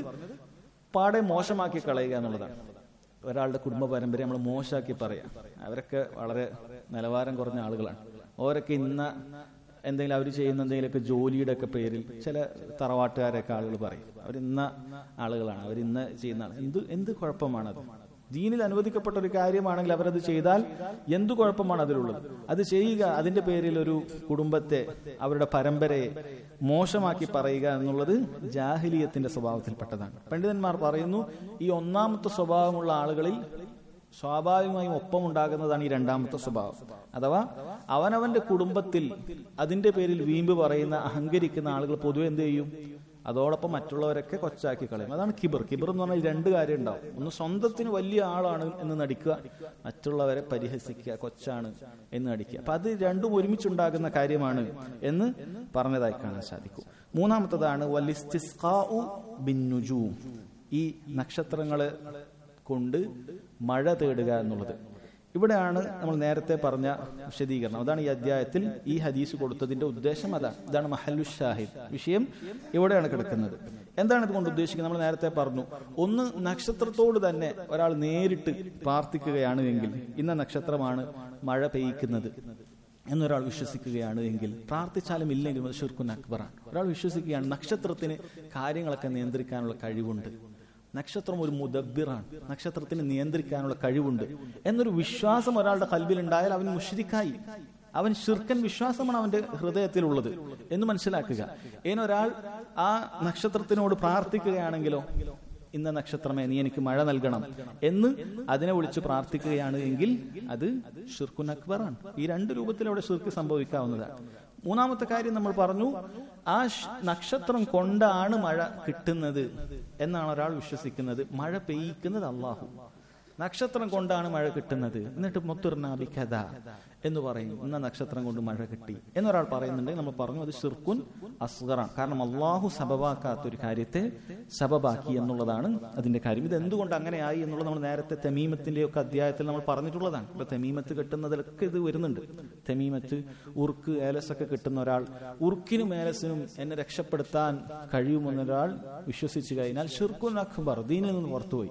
പാടെ മോശമാക്കി കളയുക എന്നുള്ളതാണ് ഒരാളുടെ കുടുംബ പരമ്പര നമ്മൾ മോശമാക്കി പറയാം അവരൊക്കെ വളരെ നിലവാരം കുറഞ്ഞ ആളുകളാണ് ഓരൊക്കെ ഇന്ന എന്തെങ്കിലും അവർ ചെയ്യുന്ന എന്തെങ്കിലുമൊക്കെ ജോലിയുടെ ഒക്കെ പേരിൽ ചില തറവാട്ടുകാരൊക്കെ ആളുകൾ പറയും അവരിന്ന ആളുകളാണ് അവരിന്ന് ചെയ്യുന്ന ആൾ എന്ത് എന്ത് കുഴപ്പമാണത് ദീനിൽ അനുവദിക്കപ്പെട്ട ഒരു കാര്യമാണെങ്കിൽ അവരത് ചെയ്താൽ എന്തു കുഴപ്പമാണ് അതിലുള്ളത് അത് ചെയ്യുക അതിന്റെ പേരിൽ ഒരു കുടുംബത്തെ അവരുടെ പരമ്പരയെ മോശമാക്കി പറയുക എന്നുള്ളത് ജാഹിലീയത്തിന്റെ സ്വഭാവത്തിൽപ്പെട്ടതാണ് പണ്ഡിതന്മാർ പറയുന്നു ഈ ഒന്നാമത്തെ സ്വഭാവമുള്ള ആളുകളിൽ സ്വാഭാവികമായും ഒപ്പമുണ്ടാകുന്നതാണ് ഈ രണ്ടാമത്തെ സ്വഭാവം അഥവാ അവനവന്റെ കുടുംബത്തിൽ അതിന്റെ പേരിൽ വീമ്പ് പറയുന്ന അഹങ്കരിക്കുന്ന ആളുകൾ പൊതുവെ എന്ത് ചെയ്യും അതോടൊപ്പം മറ്റുള്ളവരൊക്കെ കൊച്ചാക്കി കളയും അതാണ് കിബർ കിബർ എന്ന് പറഞ്ഞാൽ രണ്ട് കാര്യം ഉണ്ടാവും ഒന്ന് സ്വന്തത്തിന് വലിയ ആളാണ് എന്ന് നടിക്കുക മറ്റുള്ളവരെ പരിഹസിക്കുക കൊച്ചാണ് എന്ന് നടിക്കുക അപ്പൊ അത് രണ്ടും ഒരുമിച്ചുണ്ടാകുന്ന കാര്യമാണ് എന്ന് പറഞ്ഞതായി കാണാൻ സാധിക്കും മൂന്നാമത്തതാണ് വലിസ്തിസ്ഖാഉ ബിന്നുജൂം ഈ നക്ഷത്രങ്ങള് കൊണ്ട് മഴ തേടുക എന്നുള്ളത് ഇവിടെയാണ് നമ്മൾ നേരത്തെ പറഞ്ഞ വിശദീകരണം അതാണ് ഈ അധ്യായത്തിൽ ഈ ഹദീസ് കൊടുത്തതിന്റെ ഉദ്ദേശം അതാണ് ഇതാണ് മഹല്ലു ഷാഹിദ് വിഷയം ഇവിടെയാണ് കിടക്കുന്നത് എന്താണ് ഇതുകൊണ്ട് ഉദ്ദേശിക്കുന്നത് നമ്മൾ നേരത്തെ പറഞ്ഞു ഒന്ന് നക്ഷത്രത്തോട് തന്നെ ഒരാൾ നേരിട്ട് പ്രാർത്ഥിക്കുകയാണ് എങ്കിൽ ഇന്ന നക്ഷത്രമാണ് മഴ പെയ്യിക്കുന്നത് എന്നൊരാൾ വിശ്വസിക്കുകയാണ് എങ്കിൽ പ്രാർത്ഥിച്ചാലും ഇല്ലെങ്കിലും അത് ഷിർക്കുൻ അക്ബറാണ് ഒരാൾ വിശ്വസിക്കുകയാണ് നക്ഷത്രത്തിന് കാര്യങ്ങളൊക്കെ നിയന്ത്രിക്കാനുള്ള കഴിവുണ്ട് നക്ഷത്രം ഒരു മുദബിറാണ് നക്ഷത്രത്തിന് നിയന്ത്രിക്കാനുള്ള കഴിവുണ്ട് എന്നൊരു വിശ്വാസം ഒരാളുടെ കൽബിൽ ഉണ്ടായാൽ അവൻ മുഷ്രിക്കായി അവൻ ശിർക്കൻ വിശ്വാസമാണ് അവന്റെ ഹൃദയത്തിലുള്ളത് എന്ന് മനസ്സിലാക്കുക ഇനൊരാൾ ആ നക്ഷത്രത്തിനോട് പ്രാർത്ഥിക്കുകയാണെങ്കിലോ ഇന്ന നക്ഷത്രമേ നീ എനിക്ക് മഴ നൽകണം എന്ന് അതിനെ വിളിച്ച് പ്രാർത്ഥിക്കുകയാണ് എങ്കിൽ അത് ഷിർക്കുൻ അക്ബറാണ് ഈ രണ്ട് രൂപത്തിൽ അവിടെ ഷിർക്ക് സംഭവിക്കാവുന്നതാണ് മൂന്നാമത്തെ കാര്യം നമ്മൾ പറഞ്ഞു ആ ഷ്- നക്ഷത്രം കൊണ്ടാണ് മഴ കിട്ടുന്നത് എന്നാണ് ഒരാൾ വിശ്വസിക്കുന്നത് മഴ പെയ്യിക്കുന്നത് അള്ളാഹു നക്ഷത്രം കൊണ്ടാണ് മഴ കിട്ടുന്നത് എന്നിട്ട് മൊത്തുർനാബി കഥ എന്ന് പറയും ഇന്ന നക്ഷത്രം കൊണ്ട് മഴ കിട്ടി എന്നൊരാൾ പറയുന്നുണ്ടെങ്കിൽ നമ്മൾ പറഞ്ഞു അത് ഷിർക്കുൻ അസ്ഗറാണ് കാരണം അള്ളാഹു സബബാക്കാത്ത ഒരു കാര്യത്തെ സബബാക്കി എന്നുള്ളതാണ് അതിന്റെ കാര്യം ഇത് എന്തുകൊണ്ട് അങ്ങനെയായി എന്നുള്ളത് നമ്മൾ നേരത്തെ തെമീമത്തിന്റെ ഒക്കെ അധ്യായത്തിൽ നമ്മൾ പറഞ്ഞിട്ടുള്ളതാണ് ഇപ്പൊ തെമീമത്ത് കിട്ടുന്നതിലൊക്കെ ഇത് വരുന്നുണ്ട് തെമീമത്ത് ഉർക്ക് ഏലസ് ഒക്കെ കിട്ടുന്ന ഒരാൾ ഉർക്കിനും ഏലസിനും എന്നെ രക്ഷപ്പെടുത്താൻ കഴിയുമെന്നൊരാൾ വിശ്വസിച്ചു കഴിഞ്ഞാൽ ഷിർക്കുൻ അക്ബർ ദീനിൽ നിന്ന് പുറത്തുപോയി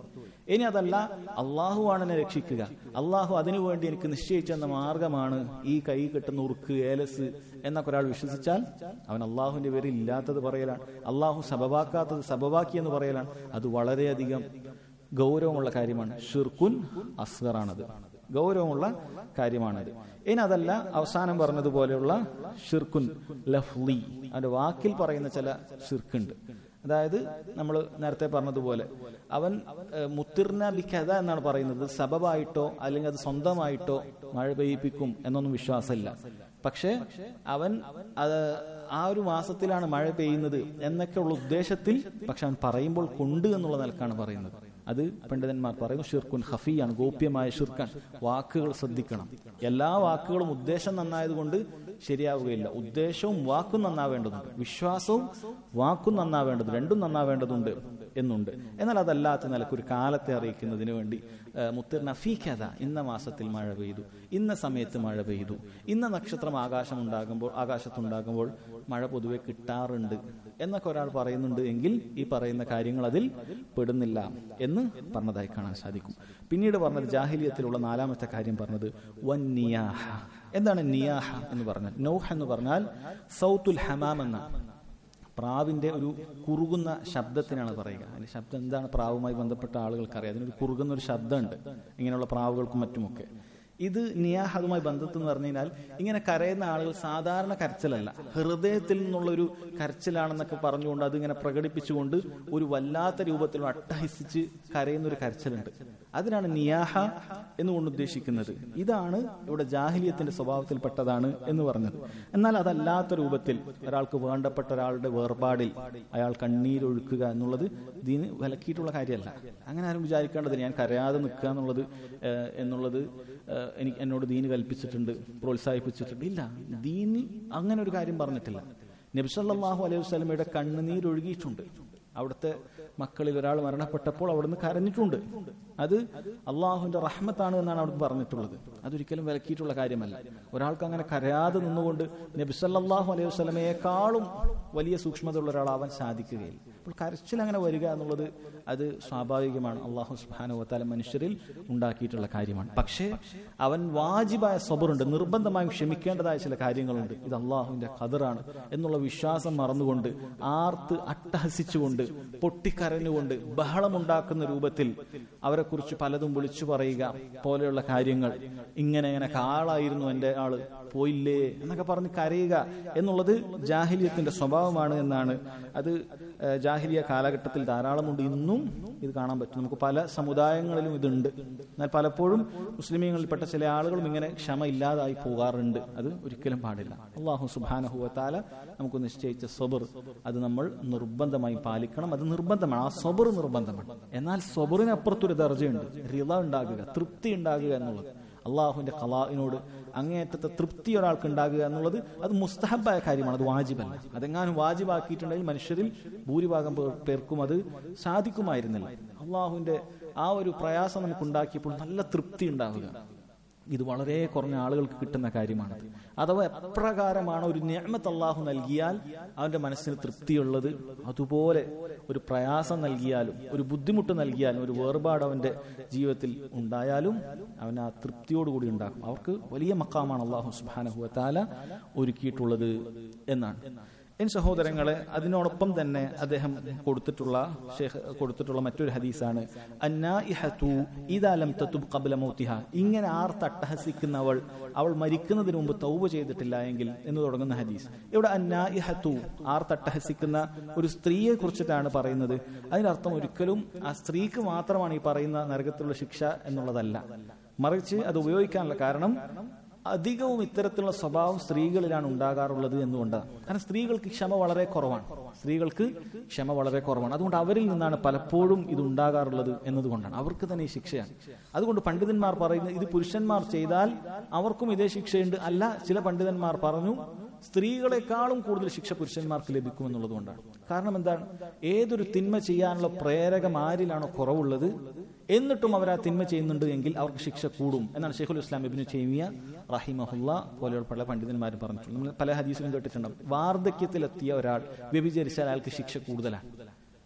ഇനി അതല്ല അള്ളാഹുവാണ് എന്നെ രക്ഷിക്കുക അള്ളാഹു അതിനുവേണ്ടി എനിക്ക് നിശ്ചയിച്ചെന്ന മാർഗമാണ് ഈ കൈ കെട്ടുന്ന ഉറുക്ക് ഏലസ് എന്നൊക്കെ ഒരാൾ വിശ്വസിച്ചാൽ അവൻ അള്ളാഹുവിന്റെ പേരിൽ ഇല്ലാത്തത് പറയലാണ് അള്ളാഹു സബബാക്കാത്തത് സബബാക്കി എന്ന് പറയലാണ് അത് വളരെയധികം ഗൗരവമുള്ള കാര്യമാണ് ഷിർക്കുൻ അസ്ഗറാണത് ഗൗരവമുള്ള കാര്യമാണത് ഇനി അതല്ല അവസാനം പറഞ്ഞതുപോലെയുള്ള ഷിർക്കുൻ ലഫ്ലി അതിന്റെ വാക്കിൽ പറയുന്ന ചില ഷിർക്കുണ്ട് അതായത് നമ്മൾ നേരത്തെ പറഞ്ഞതുപോലെ അവൻ ഏഹ്, മുത്തിർന ബി കഥ എന്നാണ് പറയുന്നത് സബബായിട്ടോ അല്ലെങ്കിൽ അത് സ്വന്തമായിട്ടോ മഴ പെയ്യിപ്പിക്കും എന്നൊന്നും വിശ്വാസമില്ല പക്ഷേ അവൻ അത് ആ ഒരു മാസത്തിലാണ് മഴ പെയ്യുന്നത് എന്നൊക്കെയുള്ള ഉദ്ദേശത്തിൽ പക്ഷെ അവൻ പറയുമ്പോൾ കൊണ്ട് എന്നുള്ള നിലക്കാണ് പറയുന്നത് അത് പണ്ഡിതന്മാർ പറയുന്നു ഷിർക്കുൻ ഹഫിയാണ് ഗോപ്യമായ ഷിർക്കാൻ വാക്കുകൾ ശ്രദ്ധിക്കണം എല്ലാ വാക്കുകളും ഉദ്ദേശം നന്നായതുകൊണ്ട് ശരിയാവുകയില്ല ഉദ്ദേശവും വാക്കും നന്നാവേണ്ടതുണ്ട് വിശ്വാസവും വാക്കും നന്നാവേണ്ടത് രണ്ടും നന്നാവേണ്ടതുണ്ട് എന്നുണ്ട് എന്നാൽ അതല്ലാത്ത നിലക്ക് ഒരു കാലത്തെ അറിയിക്കുന്നതിന് വേണ്ടി മുത്തർ നഫീഖത ഇന്ന മാസത്തിൽ മഴ പെയ്തു ഇന്ന സമയത്ത് മഴ പെയ്തു ഇന്ന നക്ഷത്രം ആകാശം ഉണ്ടാകുമ്പോൾ ആകാശത്തുണ്ടാകുമ്പോൾ മഴ പൊതുവെ കിട്ടാറുണ്ട് എന്നൊക്കെ ഒരാൾ പറയുന്നുണ്ട് എങ്കിൽ ഈ പറയുന്ന കാര്യങ്ങൾ അതിൽ പെടുന്നില്ല എന്ന് പറഞ്ഞതായി കാണാൻ സാധിക്കും പിന്നീട് പറഞ്ഞത് ജാഹിലിയത്തിലുള്ള നാലാമത്തെ കാര്യം പറഞ്ഞത് വൻ നിയാഹ എന്താണ് നിയാഹ എന്ന് പറഞ്ഞാൽ നൗഹ എന്ന് പറഞ്ഞാൽ സൗത്തുൽ ഹമാം എന്നാണ് പ്രാവിന്റെ ഒരു കുറുകുന്ന ശബ്ദത്തിനാണ് പറയുക അതിന്റെ ശബ്ദം എന്താണ് പ്രാവുമായി ബന്ധപ്പെട്ട ആളുകൾക്ക് അറിയാം അതിനൊരു കുറുകുന്ന ഒരു ശബ്ദമുണ്ട് ഇങ്ങനെയുള്ള പ്രാവുകൾക്കും മറ്റുമൊക്കെ ഇത് നിയാഹതുമായി ബന്ധത്തിൽ എന്ന് പറഞ്ഞു കഴിഞ്ഞാൽ ഇങ്ങനെ കരയുന്ന ആളുകൾ സാധാരണ കരച്ചിലല്ല ഹൃദയത്തിൽ നിന്നുള്ളൊരു കരച്ചിലാണെന്നൊക്കെ പറഞ്ഞുകൊണ്ട് അതിങ്ങനെ പ്രകടിപ്പിച്ചുകൊണ്ട് ഒരു വല്ലാത്ത രൂപത്തിൽ അട്ടഹസിച്ച് കരയുന്ന ഒരു കരച്ചിലുണ്ട് അതിനാണ് നിയാഹ എന്നുകൊണ്ട് ഉദ്ദേശിക്കുന്നത് ഇതാണ് ഇവിടെ ജാഹിലിയത്തിന്റെ സ്വഭാവത്തിൽപ്പെട്ടതാണ് എന്ന് പറഞ്ഞത് എന്നാൽ അതല്ലാത്ത രൂപത്തിൽ ഒരാൾക്ക് വേണ്ടപ്പെട്ട ഒരാളുടെ വേർപാടിൽ അയാൾ കണ്ണീരൊഴുക്കുക എന്നുള്ളത് ദീന് വിലക്കിയിട്ടുള്ള കാര്യമല്ല അങ്ങനെ ആരും വിചാരിക്കേണ്ടത് ഞാൻ കരയാതെ നിൽക്കുക എന്നുള്ളത് ഏഹ്, എന്നുള്ളത് ഏഹ്, എനിക്ക് എന്നോട് ദീന് കൽപ്പിച്ചിട്ടുണ്ട് പ്രോത്സാഹിപ്പിച്ചിട്ടുണ്ട് ഇല്ല ദീന് അങ്ങനെ ഒരു കാര്യം പറഞ്ഞിട്ടില്ല നബ്സല്ലാഹു അലൈഹി വസ്ലമയുടെ കണ്ണുനീരൊഴുകിയിട്ടുണ്ട് അവിടുത്തെ മക്കളിൽ ഒരാൾ മരണപ്പെട്ടപ്പോൾ അവിടുന്ന് കരഞ്ഞിട്ടുണ്ട് അത് അള്ളാഹുവിന്റെ റഹ്മത്താണ് എന്നാണ് അവിടെ പറഞ്ഞിട്ടുള്ളത് അതൊരിക്കലും വിലക്കിയിട്ടുള്ള കാര്യമല്ല ഒരാൾക്ക് അങ്ങനെ കരയാതെ നിന്നുകൊണ്ട് നബിസല്ലാഹു അലൈഹി വസ്ലമയെക്കാളും വലിയ സൂക്ഷ്മതയുള്ള ഒരാളാവാൻ സാധിക്കുകയില്ല അപ്പോൾ കരച്ചിൽ അങ്ങനെ വരിക എന്നുള്ളത് അത് സ്വാഭാവികമാണ് അള്ളാഹു സുബാനുവത്താല മനുഷ്യരിൽ ഉണ്ടാക്കിയിട്ടുള്ള കാര്യമാണ് പക്ഷേ അവൻ വാജിബായ സ്വബറുണ്ട് നിർബന്ധമായും ക്ഷമിക്കേണ്ടതായ ചില കാര്യങ്ങളുണ്ട് ഇത് അള്ളാഹുവിന്റെ ഖദറാണ് എന്നുള്ള വിശ്വാസം മറന്നുകൊണ്ട് ആർത്ത് അട്ടഹസിച്ചുകൊണ്ട് പൊട്ടിക്കരഞ്ഞുകൊണ്ട് ബഹളമുണ്ടാക്കുന്ന രൂപത്തിൽ അവരെക്കുറിച്ച് പലതും വിളിച്ചു പറയുക പോലെയുള്ള കാര്യങ്ങൾ ഇങ്ങനെ ഇങ്ങനെ കാളായിരുന്നു എൻ്റെ ആള് പോയില്ലേ എന്നൊക്കെ പറഞ്ഞ് കരയുക എന്നുള്ളത് ജാഹിലിയത്തിന്റെ സ്വഭാവമാണ് എന്നാണ് അത് ഏഹ്, ജാഹിലിയ കാലഘട്ടത്തിൽ ധാരാളമുണ്ട് ഇന്നും ഇത് കാണാൻ പറ്റും നമുക്ക് പല സമുദായങ്ങളിലും ഇതുണ്ട് എന്നാൽ പലപ്പോഴും മുസ്ലിമീങ്ങളിൽപ്പെട്ട ചില ആളുകളും ഇങ്ങനെ ക്ഷമ ഇല്ലാതായി പോകാറുണ്ട് അത് ഒരിക്കലും പാടില്ല അള്ളാഹു സുബാനഹുവത്താല നമുക്ക് നിശ്ചയിച്ച സബർ അത് നമ്മൾ നിർബന്ധമായി പാലിക്കണം അത് നിർബന്ധമാണ് ആ സബർ നിർബന്ധമാണ് എന്നാൽ സബറിനപ്പുറത്തൊരു ദർജയുണ്ട് റിത ഉണ്ടാകുക തൃപ്തി ഉണ്ടാകുക എന്നുള്ളത് അള്ളാഹുവിന്റെ കലാവിനോട് അങ്ങേയറ്റത്തെ തൃപ്തി ഒരാൾക്ക് ഉണ്ടാകുക എന്നുള്ളത് അത് മുസ്തഹബായ കാര്യമാണ് അത് വാജിബല്ല അതെങ്ങാനും വാജിബാക്കിയിട്ടുണ്ടെങ്കിൽ മനുഷ്യരിൽ ഭൂരിഭാഗം പേർ- പേർക്കും അത് സാധിക്കുമായിരുന്നില്ല അള്ളാഹുവിന്റെ ആ ഒരു പ്രയാസം നമുക്ക് ഉണ്ടാക്കിയപ്പോൾ നല്ല തൃപ്തി ഉണ്ടാവുക ഇത് വളരെ കുറഞ്ഞ ആളുകൾക്ക് കിട്ടുന്ന കാര്യമാണ് അഥവാ എപ്രകാരമാണ് ഒരു ഞാമത്ത് അള്ളാഹു നൽകിയാൽ അവന്റെ മനസ്സിന് തൃപ്തിയുള്ളത് അതുപോലെ ഒരു പ്രയാസം നൽകിയാലും ഒരു ബുദ്ധിമുട്ട് നൽകിയാലും ഒരു വേർപാട് അവന്റെ ജീവിതത്തിൽ ഉണ്ടായാലും അവൻ ആ തൃപ്തിയോടുകൂടി ഉണ്ടാക്കും അവർക്ക് വലിയ മക്കാമാണ് അള്ളാഹു സുബാനഹുവത്താല ഒരുക്കിയിട്ടുള്ളത് എന്നാണ് എൻ സഹോദരങ്ങളെ അതിനോടൊപ്പം തന്നെ അദ്ദേഹം കൊടുത്തിട്ടുള്ള ഷേഖ് കൊടുത്തിട്ടുള്ള മറ്റൊരു ഹദീസാണ് അന്നാഇഹതു ഇദാ ലം തതുബ് ഖബ്ല മൗതിഹ ഇങ്ങനെ ആർ തട്ടഹസിക്കുന്നവൾ അവൾ മരിക്കുന്നതിന് മുമ്പ് തൗബ ചെയ്തിട്ടില്ല എങ്കിൽ എന്ന് തുടങ്ങുന്ന ഹദീസ് ഇവിടെ അന്നാഇഹതു ആർ തട്ടഹസിക്കുന്ന ഒരു സ്ത്രീയെ കുറിച്ചിട്ടാണ് പറയുന്നത് അതിനർത്ഥം ഒരിക്കലും ആ സ്ത്രീക്ക് മാത്രമാണ് ഈ പറയുന്ന നരകത്തിലുള്ള ശിക്ഷ എന്നുള്ളതല്ല മറിച്ച് അത് ഉപയോഗിക്കാനുള്ള കാരണം അധികവും ഇത്തരത്തിലുള്ള സ്വഭാവം സ്ത്രീകളിലാണ് ഉണ്ടാകാറുള്ളത് എന്നുകൊണ്ടാണ് കാരണം സ്ത്രീകൾക്ക് ക്ഷമ വളരെ കുറവാണ് സ്ത്രീകൾക്ക് ക്ഷമ വളരെ കുറവാണ് അതുകൊണ്ട് അവരിൽ നിന്നാണ് പലപ്പോഴും ഇത് ഉണ്ടാകാറുള്ളത് എന്നതുകൊണ്ടാണ് അവർക്ക് തന്നെ ഈ ശിക്ഷയാണ് അതുകൊണ്ട് പണ്ഡിതന്മാർ പറയുന്നത് ഇത് പുരുഷന്മാർ ചെയ്താൽ അവർക്കും ഇതേ ശിക്ഷയുണ്ട് അല്ല ചില പണ്ഡിതന്മാർ പറഞ്ഞു സ്ത്രീകളെക്കാളും കൂടുതൽ ശിക്ഷ പുരുഷന്മാർക്ക് ലഭിക്കുമെന്നുള്ളത് കൊണ്ടാണ് കാരണം എന്താണ് ഏതൊരു തിന്മ ചെയ്യാനുള്ള പ്രേരകം ആരിലാണോ കുറവുള്ളത് എന്നിട്ടും അവർ ആ തിന്മ ചെയ്യുന്നുണ്ട് എങ്കിൽ അവർക്ക് ശിക്ഷ കൂടും എന്നാണ് ഷെയ്ഖുൽ ഇസ്ലാം ഇബിന് ചേമിയ റഹിമഹുല്ല പോലെയുള്ള പല പണ്ഡിതന്മാരും പറഞ്ഞിട്ടുണ്ട് നമ്മൾ പല ഹദീസിലും കേട്ടിട്ടുണ്ട് വാർദ്ധക്യത്തിലെത്തിയ ഒരാൾ വ്യഭിചരിച്ചാൽ അയാൾക്ക് ശിക്ഷ കൂടുതലാണ്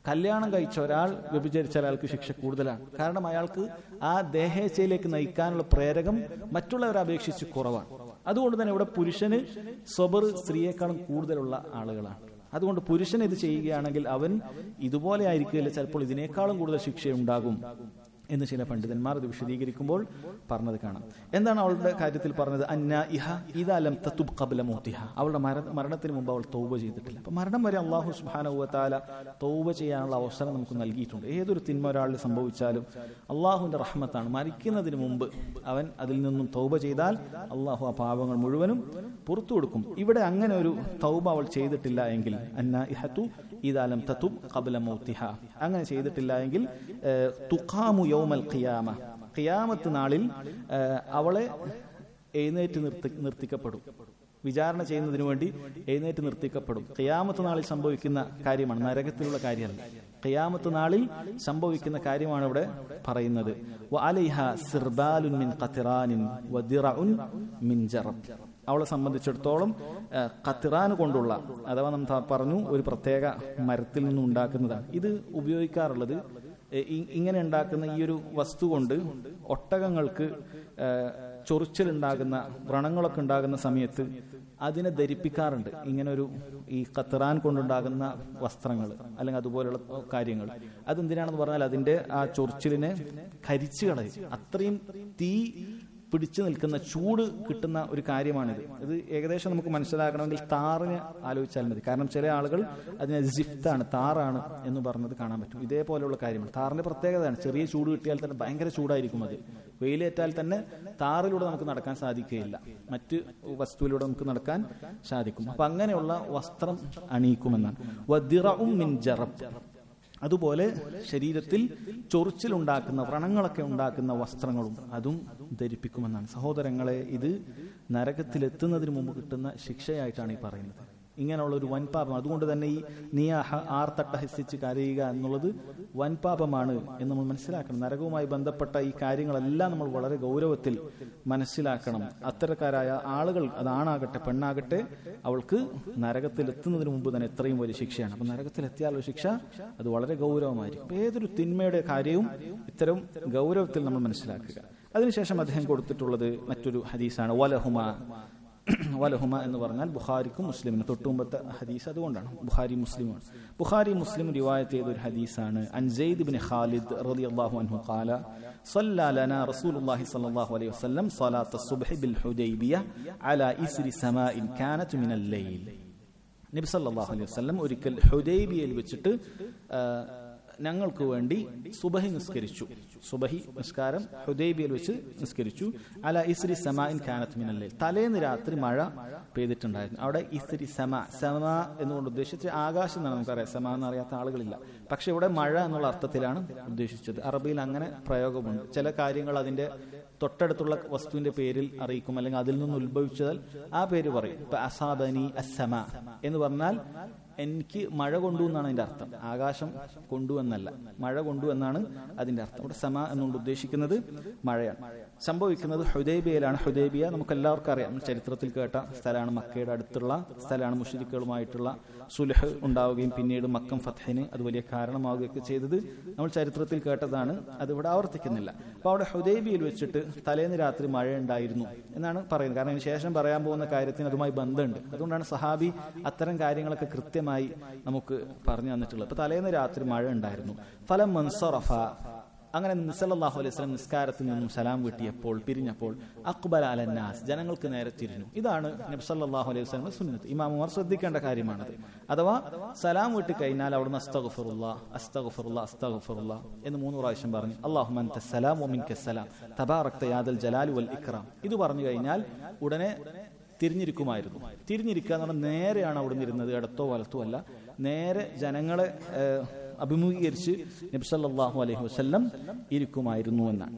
കല്യാണം കഴിച്ച ഒരാൾ വ്യഭിചരിച്ചാൽ അയാൾക്ക് ശിക്ഷ കൂടുതലാണ് കാരണം അയാൾക്ക് ആ ദേഹേച്ഛയിലേക്ക് നയിക്കാനുള്ള പ്രേരകം മറ്റുള്ളവരെ അപേക്ഷിച്ച് കുറവാണ് അതുകൊണ്ട് തന്നെ ഇവിടെ പുരുഷന് സ്വബർ സ്ത്രീയെക്കാളും കൂടുതലുള്ള ആളുകളാണ് അതുകൊണ്ട് പുരുഷൻ ഇത് ചെയ്യുകയാണെങ്കിൽ അവൻ ഇതുപോലെ ആയിരിക്കില്ല ചിലപ്പോൾ ഇതിനേക്കാളും കൂടുതൽ ശിക്ഷയുണ്ടാകും എന്ന് ചില പണ്ഡിതന്മാർ ഇത് വിശദീകരിക്കുമ്പോൾ പറഞ്ഞത് കാണാം എന്താണ് അവളുടെ കാര്യത്തിൽ പറഞ്ഞത് അന്ന ഇഹ ഇതാലം തത്തുബ് കബല മോത്തിഹ അവളുടെ മര മരണത്തിന് മുമ്പ് അവൾ തൗബ ചെയ്തിട്ടില്ല അപ്പൊ മരണം വരെ അള്ളാഹു സുബാനുവത്താല തൗബ ചെയ്യാനുള്ള അവസരം നമുക്ക് നൽകിയിട്ടുണ്ട് ഏതൊരു തിന്മ ഒരാളിൽ സംഭവിച്ചാലും അള്ളാഹുവിന്റെ റഹ്മത്താണ് മരിക്കുന്നതിന് മുമ്പ് അവൻ അതിൽ നിന്നും തൗബ ചെയ്താൽ അള്ളാഹു ആ പാപങ്ങൾ മുഴുവനും പുറത്തു കൊടുക്കും ഇവിടെ അങ്ങനെ ഒരു തൗബ അവൾ ചെയ്തിട്ടില്ല എങ്കിൽ അന്ന ഇഹത്തു ഇതാലം തത്തുബ് കബല മൗത്തിഹ അങ്ങനെ ചെയ്തിട്ടില്ല എങ്കിൽ ഏഹ്, തുഖാമു യൗമൽ ഖിയാമ ഖിയാമത്ത് നാളിൽ ഏഹ്, അവളെ എഴുന്നേറ്റ് നിർത്തി നിർത്തിക്കപ്പെടും വിചാരണ ചെയ്യുന്നതിന് വേണ്ടി എഴുന്നേറ്റ് നിർത്തിക്കപ്പെടും ഖിയാമത്ത് നാളിൽ സംഭവിക്കുന്ന കാര്യമാണ് നരകത്തിലുള്ള കാര്യമല്ല ഖിയാമത്ത് നാളിൽ സംഭവിക്കുന്ന കാര്യമാണ് ഇവിടെ പറയുന്നത് വഅലൈഹ സിർബാലുൻ മിൻ ഖത്തിറാനിൻ വദിറഉൻ മിൻ ജറബ് അവളെ സംബന്ധിച്ചിടത്തോളം ഏഹ്, ഖത്തിറാൻ കൊണ്ടുള്ള അഥവാ നമ്മൾ ത- പറഞ്ഞു ഒരു പ്രത്യേക മരത്തിൽ നിന്നും ഉണ്ടാക്കുന്നതാണ് ഇത് ഉപയോഗിക്കാറുള്ളത് ഏഹ്, ഇ- ഇങ്ങനെ ഉണ്ടാക്കുന്ന ഈ ഒരു വസ്തു കൊണ്ട് ഒട്ടകങ്ങൾക്ക് ഏഹ്, ചൊറിച്ചിലുണ്ടാകുന്ന വ്രണങ്ങളൊക്കെ ഉണ്ടാകുന്ന സമയത്ത് അതിനെ ധരിപ്പിക്കാറുണ്ട് ഇങ്ങനെ ഒരു ഈ ഖത്തറാൻ കൊണ്ടുണ്ടാകുന്ന വസ്ത്രങ്ങൾ അല്ലെങ്കിൽ അതുപോലുള്ള കാര്യങ്ങൾ അതെന്തിനാണെന്ന് പറഞ്ഞാൽ അതിന്റെ ആ ചൊറിച്ചിലിനെ കരിച്ചു കളയും അത്രയും തീ പിടിച്ചു നിൽക്കുന്ന ചൂട് കിട്ടുന്ന ഒരു കാര്യമാണിത് ഇത് ഏകദേശം നമുക്ക് മനസ്സിലാക്കണമെങ്കിൽ താറിന് ആലോചിച്ചാൽ മതി കാരണം ചില ആളുകൾ അതിനെ ജിഫ്താണ് താറാണ് എന്ന് പറഞ്ഞത് കാണാൻ പറ്റും ഇതേപോലെയുള്ള കാര്യങ്ങൾ താറിന്റെ പ്രത്യേകതയാണ് ചെറിയ ചൂട് കിട്ടിയാൽ തന്നെ ഭയങ്കര ചൂടായിരിക്കും അത് വെയിലേറ്റാൽ തന്നെ താറിലൂടെ നമുക്ക് നടക്കാൻ സാധിക്കുകയില്ല മറ്റ് വസ്തുവിലൂടെ നമുക്ക് നടക്കാൻ സാധിക്കും അപ്പൊ അങ്ങനെയുള്ള വസ്ത്രം അണിയിക്കുമെന്നാണ് വദിറഉം മിൻ ജറബ് അതുപോലെ ശരീരത്തിൽ ചൊറിച്ചിലുണ്ടാക്കുന്ന വ്രണങ്ങളൊക്കെ ഉണ്ടാക്കുന്ന വസ്ത്രങ്ങളും അതും ധരിപ്പിക്കുമെന്നാണ് സഹോദരങ്ങളെ ഇത് നരകത്തിലെത്തുന്നതിന് മുമ്പ് കിട്ടുന്ന ശിക്ഷയായിട്ടാണ് ഈ പറയുന്നത് ഇങ്ങനെയുള്ള ഒരു വൻപാപം അതുകൊണ്ട് തന്നെ ഈ നീ അഹ- ആർത്തട്ടഹസിച്ച് കരയുക എന്നുള്ളത് വൻപാപമാണ് എന്ന് നമ്മൾ മനസ്സിലാക്കണം നരകവുമായി ബന്ധപ്പെട്ട ഈ കാര്യങ്ങളെല്ലാം നമ്മൾ വളരെ ഗൗരവത്തിൽ മനസ്സിലാക്കണം അത്തരക്കാരായ ആളുകൾ അത് ആണാകട്ടെ പെണ്ണാകട്ടെ അവൾക്ക് നരകത്തിൽ എത്തുന്നതിന് മുമ്പ് തന്നെ എത്രയും വലിയ ശിക്ഷയാണ് അപ്പൊ നരകത്തിൽ എത്തിയാലുള്ള ശിക്ഷ അത് വളരെ ഗൗരവമായിരിക്കും അപ്പൊ ഏതൊരു തിന്മയുടെ കാര്യവും ഇത്തരം ഗൗരവത്തിൽ നമ്മൾ മനസ്സിലാക്കുക അതിനുശേഷം അദ്ദേഹം കൊടുത്തിട്ടുള്ളത് മറ്റൊരു ഹദീസാണ് വലഹുമ വലഹുമ എന്ന് പറഞ്ഞാൽ ബുഖാരിക്കും മുസ്ലിമിനും തൊട്ടുമുമ്പത്തെ ഹദീസ് അതുകൊണ്ടാണ് ബുഖാരി മുസ്ലിമാണ് ബുഖാരി മുസ്ലിം റിവായത്ത് ചെയ്ത ഒരു ഹദീസാണ് അൻസൈദ് ബിൻ ഖാലിദ് റളിയല്ലാഹു അൻഹു ഖാല صلى لنا رسول الله صلى الله عليه وسلم صلاة الصبح بالحديبية على إسر سماء كانت من الليل നബി സല്ലല്ലാഹു അലൈഹി വസല്ലം ഒരിക്കൽ ഹുദൈബിയയിൽ വെച്ചിട്ട് ആ, ഞങ്ങൾക്ക് വേണ്ടി സുബഹി നിസ്കരിച്ചു സുബഹി നിസ്കാരം ഹുദൈബിയയിൽ വെച്ച് നിസ്കരിച്ചു അല ഇസ്രി സമാഇൻ കാനത്ത് മിനല്ലേ തലേന്ന് രാത്രി മഴ പെയ്തിട്ടുണ്ടായിരുന്നു അവിടെ ഇസ്രി സമ സമ എന്നുകൊണ്ട് ഉദ്ദേശിച്ച് ആകാശം എന്നാണ് നമുക്കറിയാം സമ എന്ന് അറിയാത്ത ആളുകളില്ല പക്ഷെ ഇവിടെ മഴ എന്നുള്ള അർത്ഥത്തിലാണ് ഉദ്ദേശിച്ചത് അറബിയിൽ അങ്ങനെ പ്രയോഗമുണ്ട് ചില കാര്യങ്ങൾ അതിന്റെ തൊട്ടടുത്തുള്ള വസ്തുവിന്റെ പേരിൽ അറിയിക്കും അല്ലെങ്കിൽ അതിൽ നിന്ന് ഉത്ഭവിച്ചാൽ ആ പേര് പറയും ഇപ്പൊ അസാബനി അസമ എന്ന് പറഞ്ഞാൽ എനിക്ക് മഴ കൊണ്ടു എന്നാണ് അതിന്റെ അർത്ഥം ആകാശം കൊണ്ടു എന്നല്ല മഴ കൊണ്ടു എന്നാണ് അതിന്റെ അർത്ഥം ഇവിടെ സമ എന്നുകൊണ്ട് ഉദ്ദേശിക്കുന്നത് മഴയാണ് സംഭവിക്കുന്നത് ഹുദൈബിയയിലാണ് ഹുദൈബിയ നമുക്ക് എല്ലാവർക്കും അറിയാം നമ്മൾ ചരിത്രത്തിൽ കേട്ട സ്ഥലമാണ് മക്കയുടെ അടുത്തുള്ള സ്ഥലമാണ് മുഷരിക്കുകളുമായിട്ടുള്ള സുലഹ് ഉണ്ടാവുകയും പിന്നീട് മക്കം ഫത്തഹിന് അത് വലിയ കാരണമാവുകയൊക്കെ ചെയ്തത് നമ്മൾ ചരിത്രത്തിൽ കേട്ടതാണ് അത് ഇവിടെ ആവർത്തിക്കുന്നില്ല അപ്പൊ അവിടെ ഹുദൈബിയിൽ വെച്ചിട്ട് തലേന്ന് രാത്രി മഴ ഉണ്ടായിരുന്നു എന്നാണ് പറയുന്നത് കാരണം അതിന് ശേഷം പറയാൻ പോകുന്ന കാര്യത്തിന് അതുമായി ബന്ധമുണ്ട് അതുകൊണ്ടാണ് സഹാബി അത്തരം കാര്യങ്ങളൊക്കെ കൃത്യമായി നമുക്ക് പറഞ്ഞു തന്നിട്ടുള്ളത് അപ്പൊ തലേന്ന് രാത്രി മഴ ഉണ്ടായിരുന്നു ഫലം മൻസറഫ അങ്ങനെ നിസല്ലാഹു അലൈഹി സ്വലം നിസ്കാരത്തിൽ നിന്നും സലാം വീട്ടിയപ്പോൾ പിരിഞ്ഞപ്പോൾ അക്ബൽ അലന്നാസ് ജനങ്ങൾക്ക് നേരെ തിരിഞ്ഞു ഇതാണ് നബി സല്ലല്ലാഹു അലൈഹി വസല്ലം സുന്നത്ത് ഇമാമുമാർ ശ്രദ്ധിക്കേണ്ട കാര്യമാണത് അഥവാ സലാം വീട്ടി കഴിഞ്ഞാൽ അവിടുന്ന് അസ്തഗ്ഫിറുല്ലാ അസ്തഗ്ഫിറുല്ലാ അസ്തഗ്ഫിറുല്ലാ എന്ന് മൂന്ന് പ്രാവശ്യം പറഞ്ഞു അല്ലാഹുമ്മ അൻത സലാം വമിൻക സലാം തബാറക്ത യാദൽ ജലാലി വൽ ഇക്റാം ഇത് പറഞ്ഞു കഴിഞ്ഞാൽ ഉടനെ തിരിഞ്ഞിരിക്കുമായിരുന്നു തിരിഞ്ഞിരിക്കുക എന്ന് പറഞ്ഞാൽ നേരെയാണ് അവിടെ ഇരുന്നത് ഇടത്തോ വലത്തോ അല്ല നേരെ ജനങ്ങളെ ഏഹ്, അഭിമുഖീകരിച്ച് നബ്സല്ലാഹു അലൈഹി വസല്ലം ഇരിക്കുമായിരുന്നു എന്നാണ്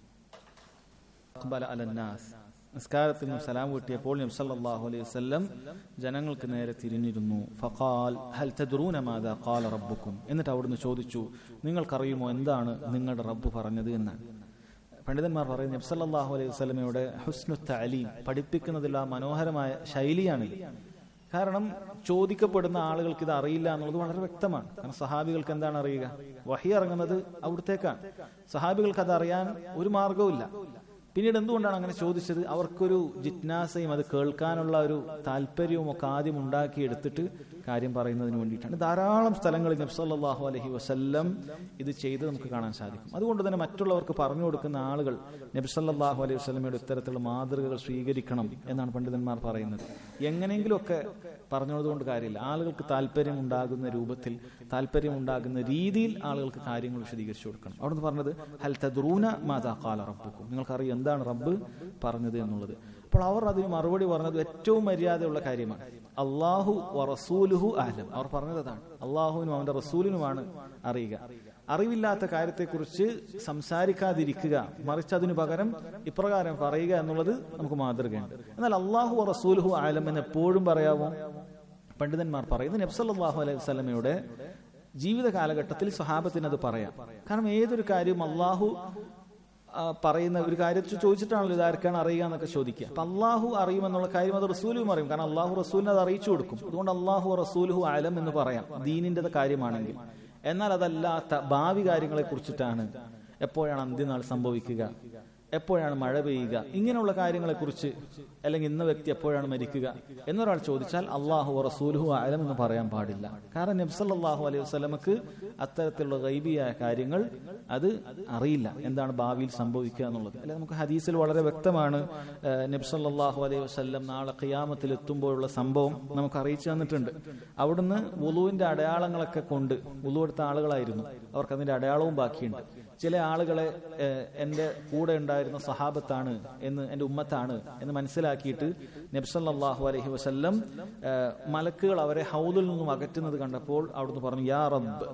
അഖ്ബല അലന്നാസ് നിസ്കാരത്തിൽ നിന്നും സലാം വീട്ടിയപ്പോൾ നബി സല്ലല്ലാഹു അലൈഹി വസല്ലം ജനങ്ങൾക്ക് നേരെ തിരിഞ്ഞിരുന്നു ഫഖാൽ ഹൽ തദ്റൂന മാദാ ഖാല റബ്ബുക്കും എന്നിട്ട് അവിടുന്ന് ചോദിച്ചു നിങ്ങൾക്കറിയുമോ എന്താണ് നിങ്ങളുടെ റബ്ബ് പറഞ്ഞത് എന്നാണ് പണ്ഡിതന്മാർ പറയും നബി സല്ലല്ലാഹു അലൈഹി വസല്ലമയുടെ ഹുസ്നു തഅലീം പഠിപ്പിക്കുന്നതിലുള്ള ആ മനോഹരമായ ശൈലിയാണിത് കാരണം ചോദിക്കപ്പെടുന്ന ആളുകൾക്ക് ഇത് അറിയില്ല എന്നുള്ളത് വളരെ വ്യക്തമാണ് കാരണം സഹാബികൾക്ക് എന്താണ് അറിയുക വഹി ഇറങ്ങുന്നത് അവിടത്തേക്കാണ് സഹാബികൾക്ക് അത് അറിയാൻ ഒരു മാർഗവുമില്ല പിന്നീട് എന്തുകൊണ്ടാണ് അങ്ങനെ ചോദിച്ചത് അവർക്കൊരു ജിജ്ഞാസയും അത് കേൾക്കാനുള്ള ഒരു താല്പര്യവും ഒക്കെ ആദ്യം ഉണ്ടാക്കി എടുത്തിട്ട് കാര്യം പറയുന്നതിന് വേണ്ടിയിട്ടാണ് ധാരാളം സ്ഥലങ്ങളിൽ നബ്സല്ലാഹു അലഹി വസല്ലം ഇത് ചെയ്ത് നമുക്ക് കാണാൻ സാധിക്കും അതുകൊണ്ട് തന്നെ മറ്റുള്ളവർക്ക് പറഞ്ഞു കൊടുക്കുന്ന ആളുകൾ നബ്സല്ലാഹു അലൈഹി വസ്ലമയുടെ ഇത്തരത്തിലുള്ള മാതൃകകൾ സ്വീകരിക്കണം എന്നാണ് പണ്ഡിതന്മാർ പറയുന്നത് എങ്ങനെയെങ്കിലുമൊക്കെ പറഞ്ഞതുകൊണ്ട് കാര്യമില്ല ആളുകൾക്ക് താല്പര്യം ഉണ്ടാകുന്ന രൂപത്തിൽ താല്പര്യം ഉണ്ടാകുന്ന രീതിയിൽ ആളുകൾക്ക് കാര്യങ്ങൾ വിശദീകരിച്ചു കൊടുക്കണം അവിടുന്ന് പറഞ്ഞത് ഹൽ തദ്റൂന മാതാ കാല റബ്ബുക്കും നിങ്ങൾക്കറിയാം എന്താണ് റബ്ബ് പറഞ്ഞത് എന്നുള്ളത് അപ്പോൾ അവർ അതിന് മറുപടി പറഞ്ഞത് ഏറ്റവും മര്യാദയുള്ള കാര്യമാണ് അള്ളാഹു റസൂലുഹു ആലം അവർ പറഞ്ഞത് അതാണ് അള്ളാഹുവിനും അവന്റെ റസൂലിനുമാണ് അറിയുക അറിവില്ലാത്ത കാര്യത്തെക്കുറിച്ച് സംസാരിക്കാതിരിക്കുക മറിച്ച് അതിനു പകരം ഇപ്രകാരം പറയുക എന്നുള്ളത് നമുക്ക് മാതൃകയുണ്ട് എന്നാൽ അള്ളാഹു റസൂലുഹു ആലം എന്ന് എപ്പോഴും പറയാമോ പണ്ഡിതന്മാർ പറയുന്നത് നബ്സല്ലാഹു അലൈഹി വസ്ലമയുടെ ജീവിത കാലഘട്ടത്തിൽ സ്വഹാബത്തിന് അത് പറയാം കാരണം ഏതൊരു കാര്യവും അള്ളാഹു പറയുന്ന ഒരു കാര്യത്തിൽ ചോദിച്ചിട്ടാണല്ലോ ഇതാർക്കാണ് അറിയുക എന്നൊക്കെ ചോദിക്കുക അപ്പൊ അള്ളാഹു അറിയുമെന്നുള്ള കാര്യം അത് റസൂലും അറിയും കാരണം അള്ളാഹു റസൂലിനെ അത് അറിയിച്ചു കൊടുക്കും അതുകൊണ്ട് അള്ളാഹു റസൂലുഹു അലം എന്ന് പറയാം ദീനിന്റെ കാര്യമാണെങ്കിൽ എന്നാൽ അതല്ലാത്ത ഭാവി കാര്യങ്ങളെ കുറിച്ചിട്ടാണ് എപ്പോഴാണ് അന്ത്യനാൾ സംഭവിക്കുക എപ്പോഴാണ് മഴ പെയ്യുക ഇങ്ങനെയുള്ള കാര്യങ്ങളെക്കുറിച്ച് അല്ലെങ്കിൽ ഇന്ന വ്യക്തി എപ്പോഴാണ് മരിക്കുക എന്നൊരാൾ ചോദിച്ചാൽ അള്ളാഹു റസൂലുഹു ആലം എന്ന് പറയാൻ പാടില്ല കാരണം നബ്സല്ലാഹു അലൈഹി വസ്ലമക്ക് അത്തരത്തിലുള്ള ഗൈബിയായ കാര്യങ്ങൾ അത് അറിയില്ല എന്താണ് ഭാവിയിൽ സംഭവിക്കുക എന്നുള്ളത് അല്ലെ നമുക്ക് ഹദീസിൽ വളരെ വ്യക്തമാണ് നബ്സല്ലാഹു അലൈഹി വസ്ലം നാളെ ഖിയാമത്തിൽ എത്തുമ്പോഴുള്ള സംഭവം നമുക്ക് അറിയിച്ചു തന്നിട്ടുണ്ട് അവിടുന്ന് വുളുവിന്റെ അടയാളങ്ങളൊക്കെ കൊണ്ട് വുളു എടുത്ത ആളുകളായിരുന്നു അവർക്ക് അതിന്റെ അടയാളവും ബാക്കിയുണ്ട് ചില ആളുകളെ എൻ്റെ കൂടെ ഉണ്ടായിരുന്ന സഹാബത്താണ് എന്ന് എൻ്റെ ഉമ്മത്താണ് എന്ന് മനസ്സിലാക്കിയിട്ട് നബ്സല്ലാഹു അലഹി വസ്ല്ലം മലക്കുകൾ അവരെ ഹൗദിൽ നിന്നും അകറ്റുന്നത് കണ്ടപ്പോൾ അവിടുന്ന് പറഞ്ഞു യാ റബ്ബ്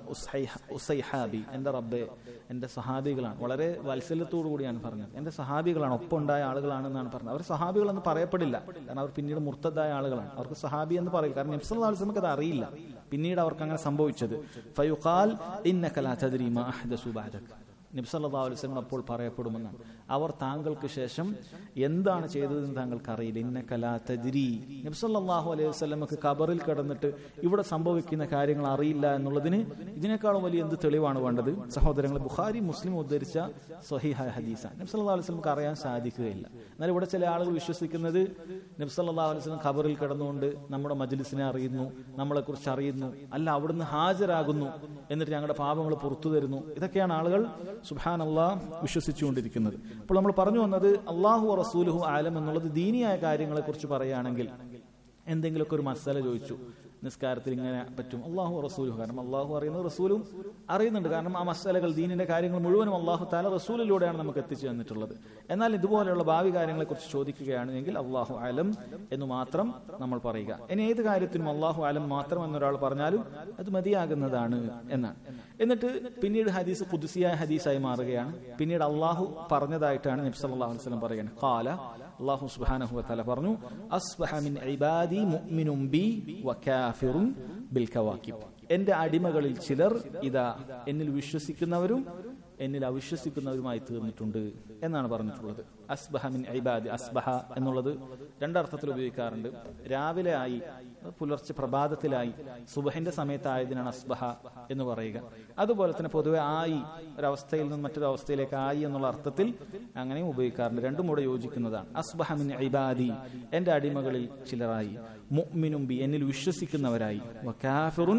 ഉസൈഹാബി എൻ്റെ റബ്ബെ എൻ്റെ സഹാബികളാണ് വളരെ വാത്സല്യത്തോടു കൂടിയാണ് പറഞ്ഞത് എൻ്റെ സഹാബികളാണ് ഒപ്പം ഉണ്ടായ ആളുകളാണെന്നാണ് പറഞ്ഞത് അവർ സഹാബികൾ എന്ന് പറയപ്പെടില്ല കാരണം അവർ പിന്നീട് മുർത്തതായ ആളുകളാണ് അവർക്ക് സഹാബി എന്ന് പറയും കാരണം നബ്സല്ലാ വസ്ലമക്ക് അത് അറിയില്ല പിന്നീട് അവർക്ക് അങ്ങനെ സംഭവിച്ചത് ഫയുഖാൽ ഇന്നകലാ ചദരി മാ അഹ്ദസു ബഅദക നബ്സല്ലാ അലുസ്ലം അപ്പോൾ പറയപ്പെടുമെന്നാണ് അവർ താങ്കൾക്ക് ശേഷം എന്താണ് ചെയ്തതെന്ന് താങ്കൾക്ക് അറിയില്ല ഇന്ന കലാത്തതിരി നബ്സല്ലാഹു അലൈഹി വസ്ലമക്ക് കബറിൽ കിടന്നിട്ട് ഇവിടെ സംഭവിക്കുന്ന കാര്യങ്ങൾ അറിയില്ല എന്നുള്ളതിന് ഇതിനേക്കാളും വലിയ എന്ത് തെളിവാണ് വേണ്ടത് സഹോദരങ്ങൾ ബുഖാരി മുസ്ലിം ഉദ്ധരിച്ച സഹിഹായ ഹദീസ നബ്സല്ലാ അലൈഹി സ്വലമക്ക് അറിയാൻ സാധിക്കുകയില്ല എന്നാൽ ഇവിടെ ചില ആളുകൾ വിശ്വസിക്കുന്നത് നബ്സല്ലാ അലൈഹി സ്വലം ഖബറിൽ കിടന്നുകൊണ്ട് നമ്മുടെ മജ്ലിസിനെ അറിയുന്നു നമ്മളെക്കുറിച്ച് അറിയുന്നു അല്ല അവിടുന്ന് ഹാജരാകുന്നു എന്നിട്ട് ഞങ്ങളുടെ പാപങ്ങൾ പുറത്തു തരുന്നു ഇതൊക്കെയാണ് ആളുകൾ സുബാൻ അള്ളാഹ് വിശ്വസിച്ചുകൊണ്ടിരിക്കുന്നത് അപ്പോൾ നമ്മൾ പറഞ്ഞു വന്നത് അള്ളാഹു റസൂലുഹു ആലം എന്നുള്ളത് ദീനിയായ കാര്യങ്ങളെ കുറിച്ച് പറയുകയാണെങ്കിൽ എന്തെങ്കിലുമൊക്കെ ഒരു മസാല ചോദിച്ചു നിസ്കാരത്തിൽ ഇങ്ങനെ പറ്റും അള്ളാഹു റസൂലും കാരണം അള്ളാഹു അറിയുന്നത് റസൂലും അറിയുന്നുണ്ട് കാരണം ആ മസാലകൾ ദീനിന്റെ കാര്യങ്ങൾ മുഴുവനും അള്ളാഹു താല റസൂലിലൂടെയാണ് നമുക്ക് എത്തിച്ചു തന്നിട്ടുള്ളത് എന്നാൽ ഇതുപോലെയുള്ള ഭാവി കാര്യങ്ങളെ കുറിച്ച് ചോദിക്കുകയാണെങ്കിൽ അള്ളാഹു ആലം എന്ന് മാത്രം നമ്മൾ പറയുക ഇനി ഏത് കാര്യത്തിനും അള്ളാഹു ആലം മാത്രം എന്നൊരാൾ പറഞ്ഞാലും അത് മതിയാകുന്നതാണ് എന്നാണ് എന്നിട്ട് പിന്നീട് ഹദീസ് പുതുസിയായ ഹദീസായി മാറുകയാണ് പിന്നീട് അള്ളാഹു പറഞ്ഞതായിട്ടാണ് നബി സല്ലല്ലാഹു അലൈഹി വസല്ലം പറയുന്നത് ഖാല അള്ളാഹു സുബ്ഹാനഹു വതആല പറഞ്ഞു അസ്ബഹ മിൻ ഇബാദി മുഅ്മിനും ബി വകാഫിറുൻ ബിൽ കവാകിബ് എന്റെ അടിമകളിൽ ചിലർ ഇതാ എന്നിൽ വിശ്വസിക്കുന്നവരും എന്നിൽ അവിശ്വസിക്കുന്നവരുമായി തീർന്നിട്ടുണ്ട് എന്നാണ് പറഞ്ഞിട്ടുള്ളത് അസ്ബഹ മിൻ ഇബാദി അസ്ബഹ എന്നുള്ളത് രണ്ടർത്ഥത്തിൽ ഉപയോഗിക്കാറുണ്ട് രാവിലെ ആയി പുലർച്ചെ പ്രഭാതത്തിലായി സുബഹിന്റെ സമയത്തായതിനാണ് അസ്ബഹ എന്ന് പറയുക അതുപോലെ തന്നെ പൊതുവെ ആയി ഒരവസ്ഥയിൽ നിന്ന് മറ്റൊരു അവസ്ഥയിലേക്ക് ആയി എന്നുള്ള അർത്ഥത്തിൽ അങ്ങനെയും ഉപയോഗിക്കാറുണ്ട് രണ്ടും കൂടെ യോജിക്കുന്നതാണ് അസ്ബഹ മിൻ ഇബാദി എന്റെ അടിമകളിൽ ചിലരായി മുഅ്മിനും ബി എന്നിൽ വിശ്വസിക്കുന്നവരായി വകാഫിറുൻ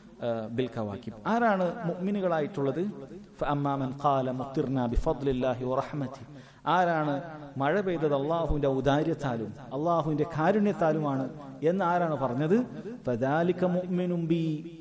ബിൽ കവാക്കിബ് ആരാണ് മുഅ്മിനുകളായിട്ടുള്ളത് ഫഅമ്മാമൻ ഖാല മുത്തിർന ബിഫദ്ലില്ലാഹി വറഹ്മതി ആരാണ് മഴ പെയ്തത് അള്ളാഹുവിന്റെ ഔദാര്യത്താലും അള്ളാഹുവിന്റെ കാരുണ്യത്താലുമാണ് എന്ന് ആരാണ് പറഞ്ഞത് ഫദാലിക മുഅ്മിനും ബി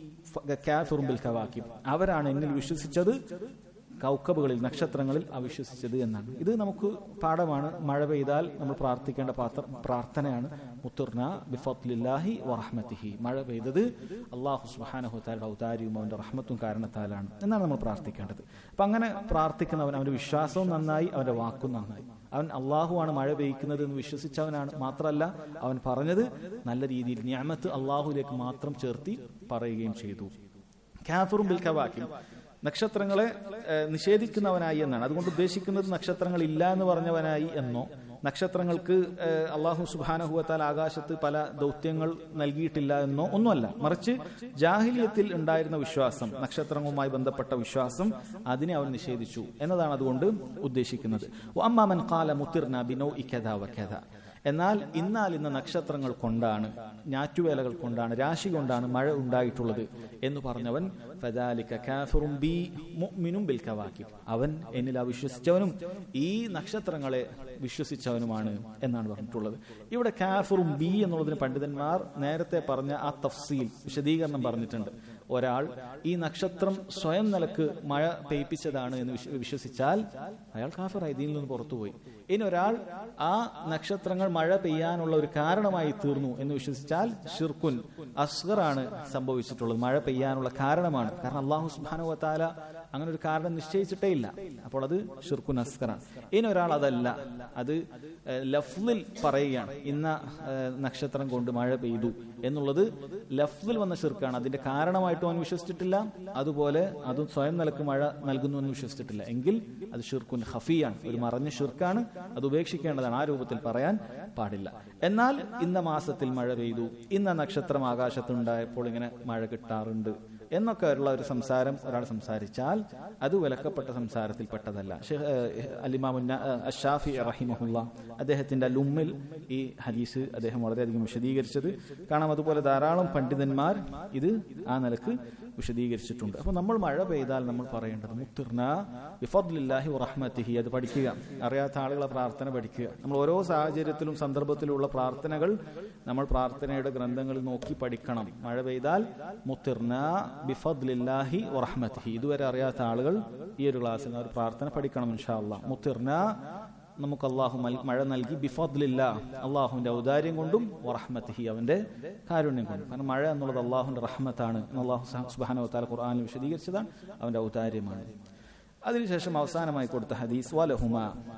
കാഫിറും ബിൽ കവാക്കിബ് അവരാണ് എന്നിൽ വിശ്വസിച്ചത് കൗക്കബുകളിൽ നക്ഷത്രങ്ങളിൽ അവിശ്വസിച്ചത് എന്നാണ് ഇത് നമുക്ക് പാഠമാണ് മഴ പെയ്താൽ നമ്മൾ പ്രാർത്ഥിക്കേണ്ട പാത്ര പ്രാർത്ഥനയാണ് മുത്തുർന ബിഫത്ലില്ലാഹി വറഹ്മത്തിഹി മഴ പെയ്തത് അള്ളാഹു സുബാനഹുത്താരുടെ ഔദാര്യവും അവന്റെ റഹ്മത്തും കാരണത്താലാണ് എന്നാണ് നമ്മൾ പ്രാർത്ഥിക്കേണ്ടത് അപ്പൊ അങ്ങനെ പ്രാർത്ഥിക്കുന്നവൻ അവന്റെ വിശ്വാസവും നന്നായി അവന്റെ വാക്കും നന്നായി അവൻ അള്ളാഹുവാണ് മഴ പെയ്ക്കുന്നത് എന്ന് വിശ്വസിച്ചവനാണ് മാത്രമല്ല അവൻ പറഞ്ഞത് നല്ല രീതിയിൽ ഞാമത്ത് അള്ളാഹുലേക്ക് മാത്രം ചേർത്തി പറയുകയും ചെയ്തു കാഫറും ബിൽ കവാക്കും നക്ഷത്രങ്ങളെ നിഷേധിക്കുന്നവനായി എന്നാണ് അതുകൊണ്ട് ഉദ്ദേശിക്കുന്നത് നക്ഷത്രങ്ങൾ ഇല്ല എന്ന് പറഞ്ഞവനായി എന്നോ നക്ഷത്രങ്ങൾക്ക് ഏഹ്, അള്ളാഹു സുബാനഹുവത്താൽ ആകാശത്ത് പല ദൗത്യങ്ങൾ നൽകിയിട്ടില്ല എന്നോ ഒന്നുമല്ല മറിച്ച് ജാഹിലിയത്തിൽ ഉണ്ടായിരുന്ന വിശ്വാസം നക്ഷത്രങ്ങളുമായി ബന്ധപ്പെട്ട വിശ്വാസം അതിനെ അവൻ നിഷേധിച്ചു എന്നതാണ് അതുകൊണ്ട് ഉദ്ദേശിക്കുന്നത് അമ്മാമൻ കാല മുത്തിർന ബിനോ ഇക്കഥ വക്കഥ എന്നാൽ എന്നാൽ ഇന്ന് നക്ഷത്രങ്ങൾ കൊണ്ടാണ് ഞാറ്റുവേലകൾ കൊണ്ടാണ് രാശി കൊണ്ടാണ് മഴ ഉണ്ടായിട്ടുള്ളത് എന്ന് പറഞ്ഞവൻ ഫദാലിക കാഫിറും ബി മുഅ്മിനും ബിൽ കവാക്കിബ് അവൻ എന്നിൽ അവിശ്വസിച്ചവനും ഈ നക്ഷത്രങ്ങളെ വിശ്വസിച്ചവനുമാണ് എന്നാണ് പറഞ്ഞിട്ടുള്ളത് ഇവിടെ കാഫിറും ബി എന്നുള്ളതിന് പണ്ഡിതന്മാർ നേരത്തെ പറഞ്ഞ ആ തഫ്സീൽ വിശദീകരണം പറഞ്ഞിട്ടുണ്ട് ഒരാൾ ഈ നക്ഷത്രം സ്വയം നിലക്ക് മഴ പെയ്പ്പിച്ചതാണ് എന്ന് വിശ്വ- വിശ്വസിച്ചാൽ അയാൾ കാഫിറായി ദീനിൽ നിന്ന് പുറത്തുപോയി ഇനി ഒരാൾ ആ നക്ഷത്രങ്ങൾ മഴ പെയ്യാനുള്ള ഒരു കാരണമായി തീർന്നു എന്ന് വിശ്വസിച്ചാൽ ഷിർക്കുൻ അസ്ഗറാണ് സംഭവിച്ചിട്ടുള്ളത് മഴ പെയ്യാനുള്ള കാരണമാണ് കാരണം അള്ളാഹു സുബാനു താല അങ്ങനെ ഒരു കാരണം നിശ്ചയിച്ചിട്ടേ ഇല്ല അപ്പോൾ അത് ഷിർക്കുൻ അസ്ഗറാണ് ഇനി ഒരാൾ അതല്ല അത് ഏഹ്, ലഫ്ലിൽ പറയുകയാണ് ഇന്ന ഏഹ്, നക്ഷത്രം കൊണ്ട് മഴ പെയ്തു എന്നുള്ളത് ലഫ്ലിൽ വന്ന ഷിർക്കാണ് അതിന്റെ കാരണമായിട്ടും അവൻ വിശ്വസിച്ചിട്ടില്ല അതുപോലെ അതും സ്വയം നിലക്ക് മഴ നൽകുന്നു എന്ന് വിശ്വസിച്ചിട്ടില്ല എങ്കിൽ അത് ഷിർക്കുൻ ഹഫിയാണ് ഒരു മറഞ്ഞ ഷിർക്കാണ് അത് ഉപേക്ഷിക്കേണ്ടതാണ് ആ രൂപത്തിൽ പറയാൻ പാടില്ല എന്നാൽ ഇന്ന മാസത്തിൽ മഴ പെയ്തു ഇന്ന നക്ഷത്രം ആകാശത്തുണ്ടായപ്പോൾ ഇങ്ങനെ മഴ കിട്ടാറുണ്ട് എന്നൊക്കെ ഉള്ള ഒരു സംസാരം ഒരാൾ സംസാരിച്ചാൽ അത് വിലക്കപ്പെട്ട സംസാരത്തിൽ പെട്ടതല്ല ഷെയ്ഖ്, ഏഹ്, അലിമാമുന്ന ഏഹ്, അഷാഫി റഹിമഹുല്ല അദ്ദേഹത്തിന്റെ ലുമ്മിൽ ഈ ഹദീസ് അദ്ദേഹം വളരെയധികം വിശദീകരിച്ചത് കാണാം അതുപോലെ ധാരാളം പണ്ഡിതന്മാർ ഇത് ആ നിലക്ക് വിശദീകരിച്ചിട്ടുണ്ട് അപ്പൊ നമ്മൾ മഴ പെയ്താൽ നമ്മൾ പറയേണ്ടത് മുത്തിർന ബിഫദ്ലില്ലാഹി വറഹ്മത്തിഹി അത് പഠിക്കുക അറിയാത്ത ആളുകളെ പ്രാർത്ഥന പഠിക്കുക നമ്മൾ ഓരോ സാഹചര്യത്തിലും സന്ദർഭത്തിലുള്ള പ്രാർത്ഥനകൾ നമ്മൾ പ്രാർത്ഥനയുടെ ഗ്രന്ഥങ്ങളിൽ നോക്കി പഠിക്കണം മഴ പെയ്താൽ മുത്തിർന ബിഫദ്ലില്ലാഹി വറഹ്മത്തിഹി ഇതുവരെ അറിയാത്ത ആളുകൾ ഈ ഒരു ക്ലാസ്സിൽ ഒരു പ്രാർത്ഥന പഠിക്കണം ഇൻഷാ അല്ലാഹ് മുത്തിർന നമുക്ക് അള്ളാഹു മൽ- മഴ നൽകി ബിഫദ്ലില്ല അള്ളാഹുവിന്റെ ഔദാര്യം കൊണ്ടും വറഹ്മത്തിഹി അവന്റെ കാരുണ്യം കൊണ്ടും കാരണം മഴ എന്നുള്ളത് അള്ളാഹുവിന്റെ റഹ്മത്താണ് എന്ന് അള്ളാഹു സുബാന താല ഖുർആാനിൽ വിശദീകരിച്ചതാണ് അവന്റെ ഔദാര്യമാണ് അതിനുശേഷം അവസാനമായി കൊടുത്ത ഹദീസ് വലഹുമ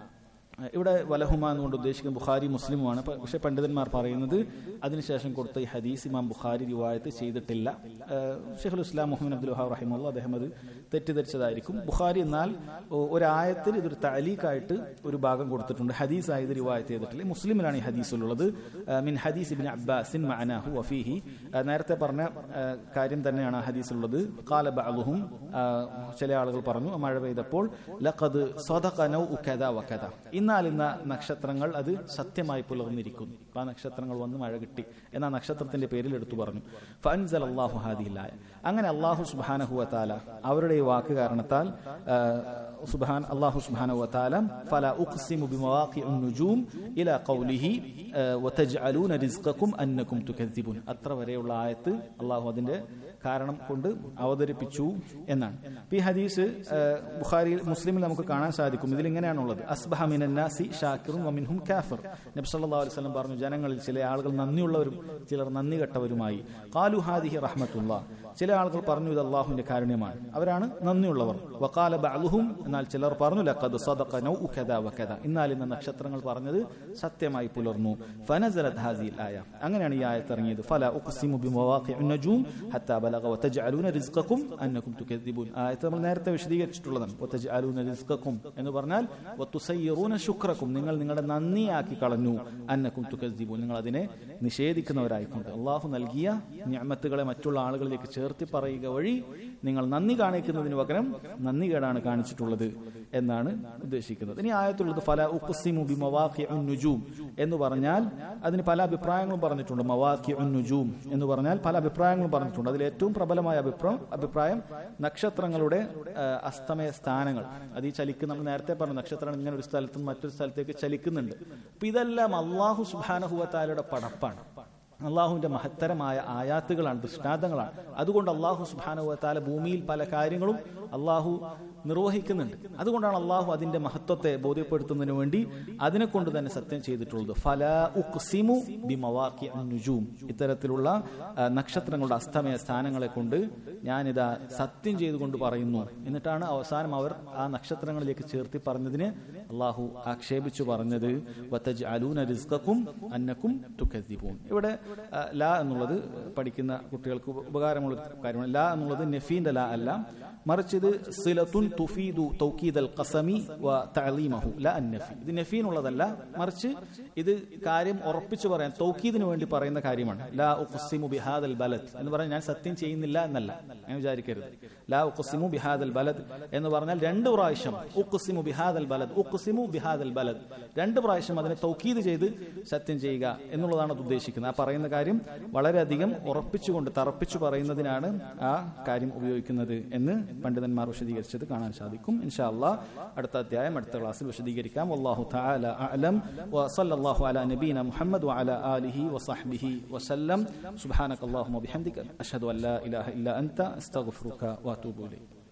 ഇവിടെ വലഹുമ എന്നുകൊണ്ട് ഉദ്ദേശിക്കുന്നത് ബുഖാരി മുസ്ലിമുമാണ് പ- പക്ഷേ പണ്ഡിതന്മാർ പറയുന്നത് അതിനുശേഷം കൊടുത്ത ഈ ഹദീസ് ഇമാം ബുഖാരി റിവായത്ത് ചെയ്തിട്ടില്ല ഏഹ് ഷെയ്ഖുൽ ഇസ്ലാം മുഹമ്മദ് അബ്ദുൽ വഹാബ് റഹിമുള്ള അദ്ദേഹം അത് തെറ്റിദ്ധരിച്ചതായിരിക്കും ബുഖാരി എന്നാൽ ഒ- ഒരായത്തിൽ ഇതൊരു തലീക്കായിട്ട് ഒരു ഭാഗം കൊടുത്തിട്ടുണ്ട് ഹദീസ് ആയത് റിവായത്ത് ചെയ്തിട്ടില്ല മുസ്ലിമിലാണ് ഈ ഹദീസിലുള്ളത് ഏഹ് മിൻ ഹദീസ് ഇബിൻ അബ്ബാസിൻ മഅനാഹു വഫീഹി ഏഹ് നേരത്തെ പറഞ്ഞ ഏഹ് കാര്യം തന്നെയാണ് ആ ഹദീസിലുള്ളത് കാല ബഅലുഹും ഏഹ് ചില ആളുകൾ പറഞ്ഞു മഴ പെയ്തപ്പോൾ ലഖദ് സ്വദഖ നൗഉ കദാ വകദ ഇന്നാൽ ഇന്ന നക്ഷത്രങ്ങൾ അത് സത്യമായി പുലർന്നിരിക്കുന്നു അപ്പൊ ആ നക്ഷത്രങ്ങൾ വന്ന് മഴ കിട്ടി എന്ന നക്ഷത്രത്തിന്റെ പേരിൽ എടുത്തു പറഞ്ഞു ഫൻസൽ അള്ളാഹു ഹാദിയിലായ അങ്ങനെ അള്ളാഹു സുബാനഹു വത്താല അവരുടെ ഈ വാക്ക് കാരണത്താൽ ആ, സുബ്ഹാൻ അള്ളാഹു സുബ്ഹാനഹു വതആല ഫല ഉഖ്സിമു ബിമവാഖിഉ നുജൂം ഇലാ ഖൗലിഹി ആ, വതജ്അലൂന റിസ്ഖക്കും അന്നകും തുകദ്ദിബൂൻ അത്ര വരെയുള്ള ആയത്ത് അള്ളാഹു അതിന്റെ കാരണം കൊണ്ട് അവതരിപ്പിച്ചു എന്നാണ് ഇപ്പൊ ഈ ഹദീസ് ആ, ബുഖാരിയിൽ മുസ്ലിമിൽ നമുക്ക് കാണാൻ സാധിക്കും ഇതിൽ ഇങ്ങനെയാണുള്ളത് അസ്ബഹ മിനന്നാസി ഷാക്കിറും വമിൻഹും കാഫിർ നബി സല്ലല്ലാഹു അലൈഹി വസല്ലം പറഞ്ഞു ജനങ്ങളിൽ ചില ആളുകൾ നന്ദിയുള്ളവരും ചിലർ നന്ദി കെട്ടവരുമായി ഖാലു ഹാദിഹി റഹ്മത്തുള്ള ചില ആളുകൾ പറഞ്ഞു ഇത് അള്ളാഹുവിന്റെ കാരുണ്യമാണ് അവരാണ് നന്ദിയുള്ളവർ വക്കാല ബഅലുഹും എന്നാൽ ചിലർ പറഞ്ഞു ലഖദ് സദഖ നൗഉ കദാ വകദ എന്നാൽ ഇന്ന് നക്ഷത്രങ്ങൾ പറഞ്ഞത് സത്യമായി പുലർന്നു ഫനസലത് ഹാസിൽ ആയ അങ്ങനെയാണ് ഈ ആയത്ത് ഇറങ്ങിയത് ഫല ഉഖ്സിമു ബിമവാഖിഉൻ നജൂം ഹത്താ ബലഗ വതജ്അലൂന റിസ്ഖക്കും അന്നകും തുകദ്ദിബൂൻ ആയത്ത് നമ്മൾ നേരത്തെ വിശദീകരിച്ചിട്ടുള്ളതാണ് വതജ്അലൂന റിസ്ഖക്കും എന്ന് പറഞ്ഞാൽ വതുസയ്യിറൂന ശുക്രക്കും നിങ്ങൾ നിങ്ങളുടെ നന്ദിയാക്കി കളഞ്ഞു അന്നകും തുകദ്ദിബൂൻ നിങ്ങൾ അതിനെ നിഷേധിക്കുന്നവരായിക്കൊണ്ട് അള്ളാഹു നൽകിയ ഞാമത്തുകളെ മറ്റുള്ള ആളുകളിലേക്ക് ചേർത്തി പറയുക വഴി നിങ്ങൾ നന്ദി കാണിക്കുന്നതിന് പകരം നന്ദി കേടാണ് കാണിച്ചിട്ടുള്ളത് എന്നാണ് ഉദ്ദേശിക്കുന്നത് ഇനി ആയത്തുള്ളത് ഫല ഉഖ്സിമു ബിമവാഖിഉൻ നുജൂം എന്ന് പറഞ്ഞാൽ അതിന് പല അഭിപ്രായങ്ങളും പറഞ്ഞിട്ടുണ്ട് മവാഖിഉൻ നുജൂം എന്ന് പറഞ്ഞാൽ പല അഭിപ്രായങ്ങളും പറഞ്ഞിട്ടുണ്ട് അതിൽ ഏറ്റവും പ്രബലമായ അഭിപ്രായം അഭിപ്രായം നക്ഷത്രങ്ങളുടെ ആ, അസ്തമയ സ്ഥാനങ്ങൾ അത് ഈ ചലിക്കുന്ന നമ്മൾ നേരത്തെ പറഞ്ഞു നക്ഷത്രം ഇങ്ങനെ ഒരു സ്ഥലത്ത് നിന്ന് മറ്റൊരു സ്ഥലത്തേക്ക് ചലിക്കുന്നുണ്ട് അപ്പൊ ഇതെല്ലാം അള്ളാഹു സുബാനഹുവത്താലയുടെ പടപ്പാണ് അള്ളാഹുവിന്റെ മഹത്തരമായ ആയാത്തുകളാണ് ദൃഷ്ടാന്തങ്ങളാണ് അതുകൊണ്ട് അള്ളാഹു സുബാനുവത്താല ഭൂമിയിൽ പല കാര്യങ്ങളും അള്ളാഹു നിർവഹിക്കുന്നുണ്ട് അതുകൊണ്ടാണ് അള്ളാഹു അതിന്റെ മഹത്വത്തെ ബോധ്യപ്പെടുത്തുന്നതിന് വേണ്ടി അതിനെ കൊണ്ട് തന്നെ സത്യം ചെയ്തിട്ടുള്ളത് ഫല ഉഖ്സിമു ബിമവാഖി നുജൂം ഇത്തരത്തിലുള്ള ആ, നക്ഷത്രങ്ങളുടെ അസ്തമയ സ്ഥാനങ്ങളെ കൊണ്ട് ഞാനിതാ സത്യം ചെയ്തുകൊണ്ട് പറയുന്നു എന്നിട്ടാണ് അവസാനം അവർ ആ നക്ഷത്രങ്ങളിലേക്ക് ചേർത്തി പറഞ്ഞതിന് അള്ളാഹു ആക്ഷേപിച്ചു പറഞ്ഞത് വത്തജ് അലൂന റിസ്ക്കും അന്നക്കും തുക്കദ്ദിബൂൻ ഇവിടെ ആ, ലാ എന്നുള്ളത് പഠിക്കുന്ന കുട്ടികൾക്ക് ഉപ- ഉപകാരമുള്ള ഒരു കാര്യമാണ് ലാ എന്നുള്ളത് നഫീന്റെ ലാ അല്ല മറിച്ച് ഇത് സിലത്തുൻ തുഫീദു തൗക്കീദ് അൽ ഖസമി വ തഅലീമഹു ല അന്നഫി ഇത് നഫീനുള്ളതല്ല മറിച്ച് ഇത് കാര്യം ഉറപ്പിച്ചു പറയാൻ തൗക്കീദിന് വേണ്ടി പറയുന്ന കാര്യമാണ് ലാ ഉഖ്സിമു ബിഹാദൽ ബലദ് എന്ന് പറഞ്ഞാൽ ഞാൻ സത്യം ചെയ്യുന്നില്ല എന്നല്ല ഞാൻ വിചാരിക്കരുത് ലാ ഉഖ്സിമു ബിഹാദൽ ബലദ് എന്ന് പറഞ്ഞാൽ രണ്ട് പ്രാവശ്യം ഉഖ്സിമു ബിഹാദൽ ബലദ് ഉഖ്സിമു ബിഹാദൽ ബലദ് രണ്ട് പ്രാവശ്യം അതിനെ തൗക്കീദ് ചെയ്ത് സത്യം ചെയ്യുക എന്നുള്ളതാണ് അത് ഉദ്ദേശിക്കുന്നത് ആ പറയുന്ന കാര്യം വളരെയധികം ഉറപ്പിച്ചുകൊണ്ട് തറപ്പിച്ചു പറയുന്നതിനാണ് ആ കാര്യം ഉപയോഗിക്കുന്നത് എന്ന് പണ്ഡിതന്മാർ വിശദീകരിച്ചത് കാണാൻ സാധിക്കും ഇൻഷാ അള്ളാഹ് അടുത്ത അധ്യായം അടുത്ത ക്ലാസ്സിൽ വിശദീകരിക്കാം അള്ളാഹു തആല അഅലം വസല്ലല്ലാഹു അലാ നബീന മുഹമ്മദ് വഅലാ ആലിഹി വസഹ്ബിഹി വസല്ലം സുബ്ഹാനക അല്ലാഹുമ്മ ബിഹംദിക അഷ്ഹദു അൻ ലാ ഇലാഹ ഇല്ല അൻത അസ്തഗ്ഫിറുക വഅതൂബു ഇലൈക്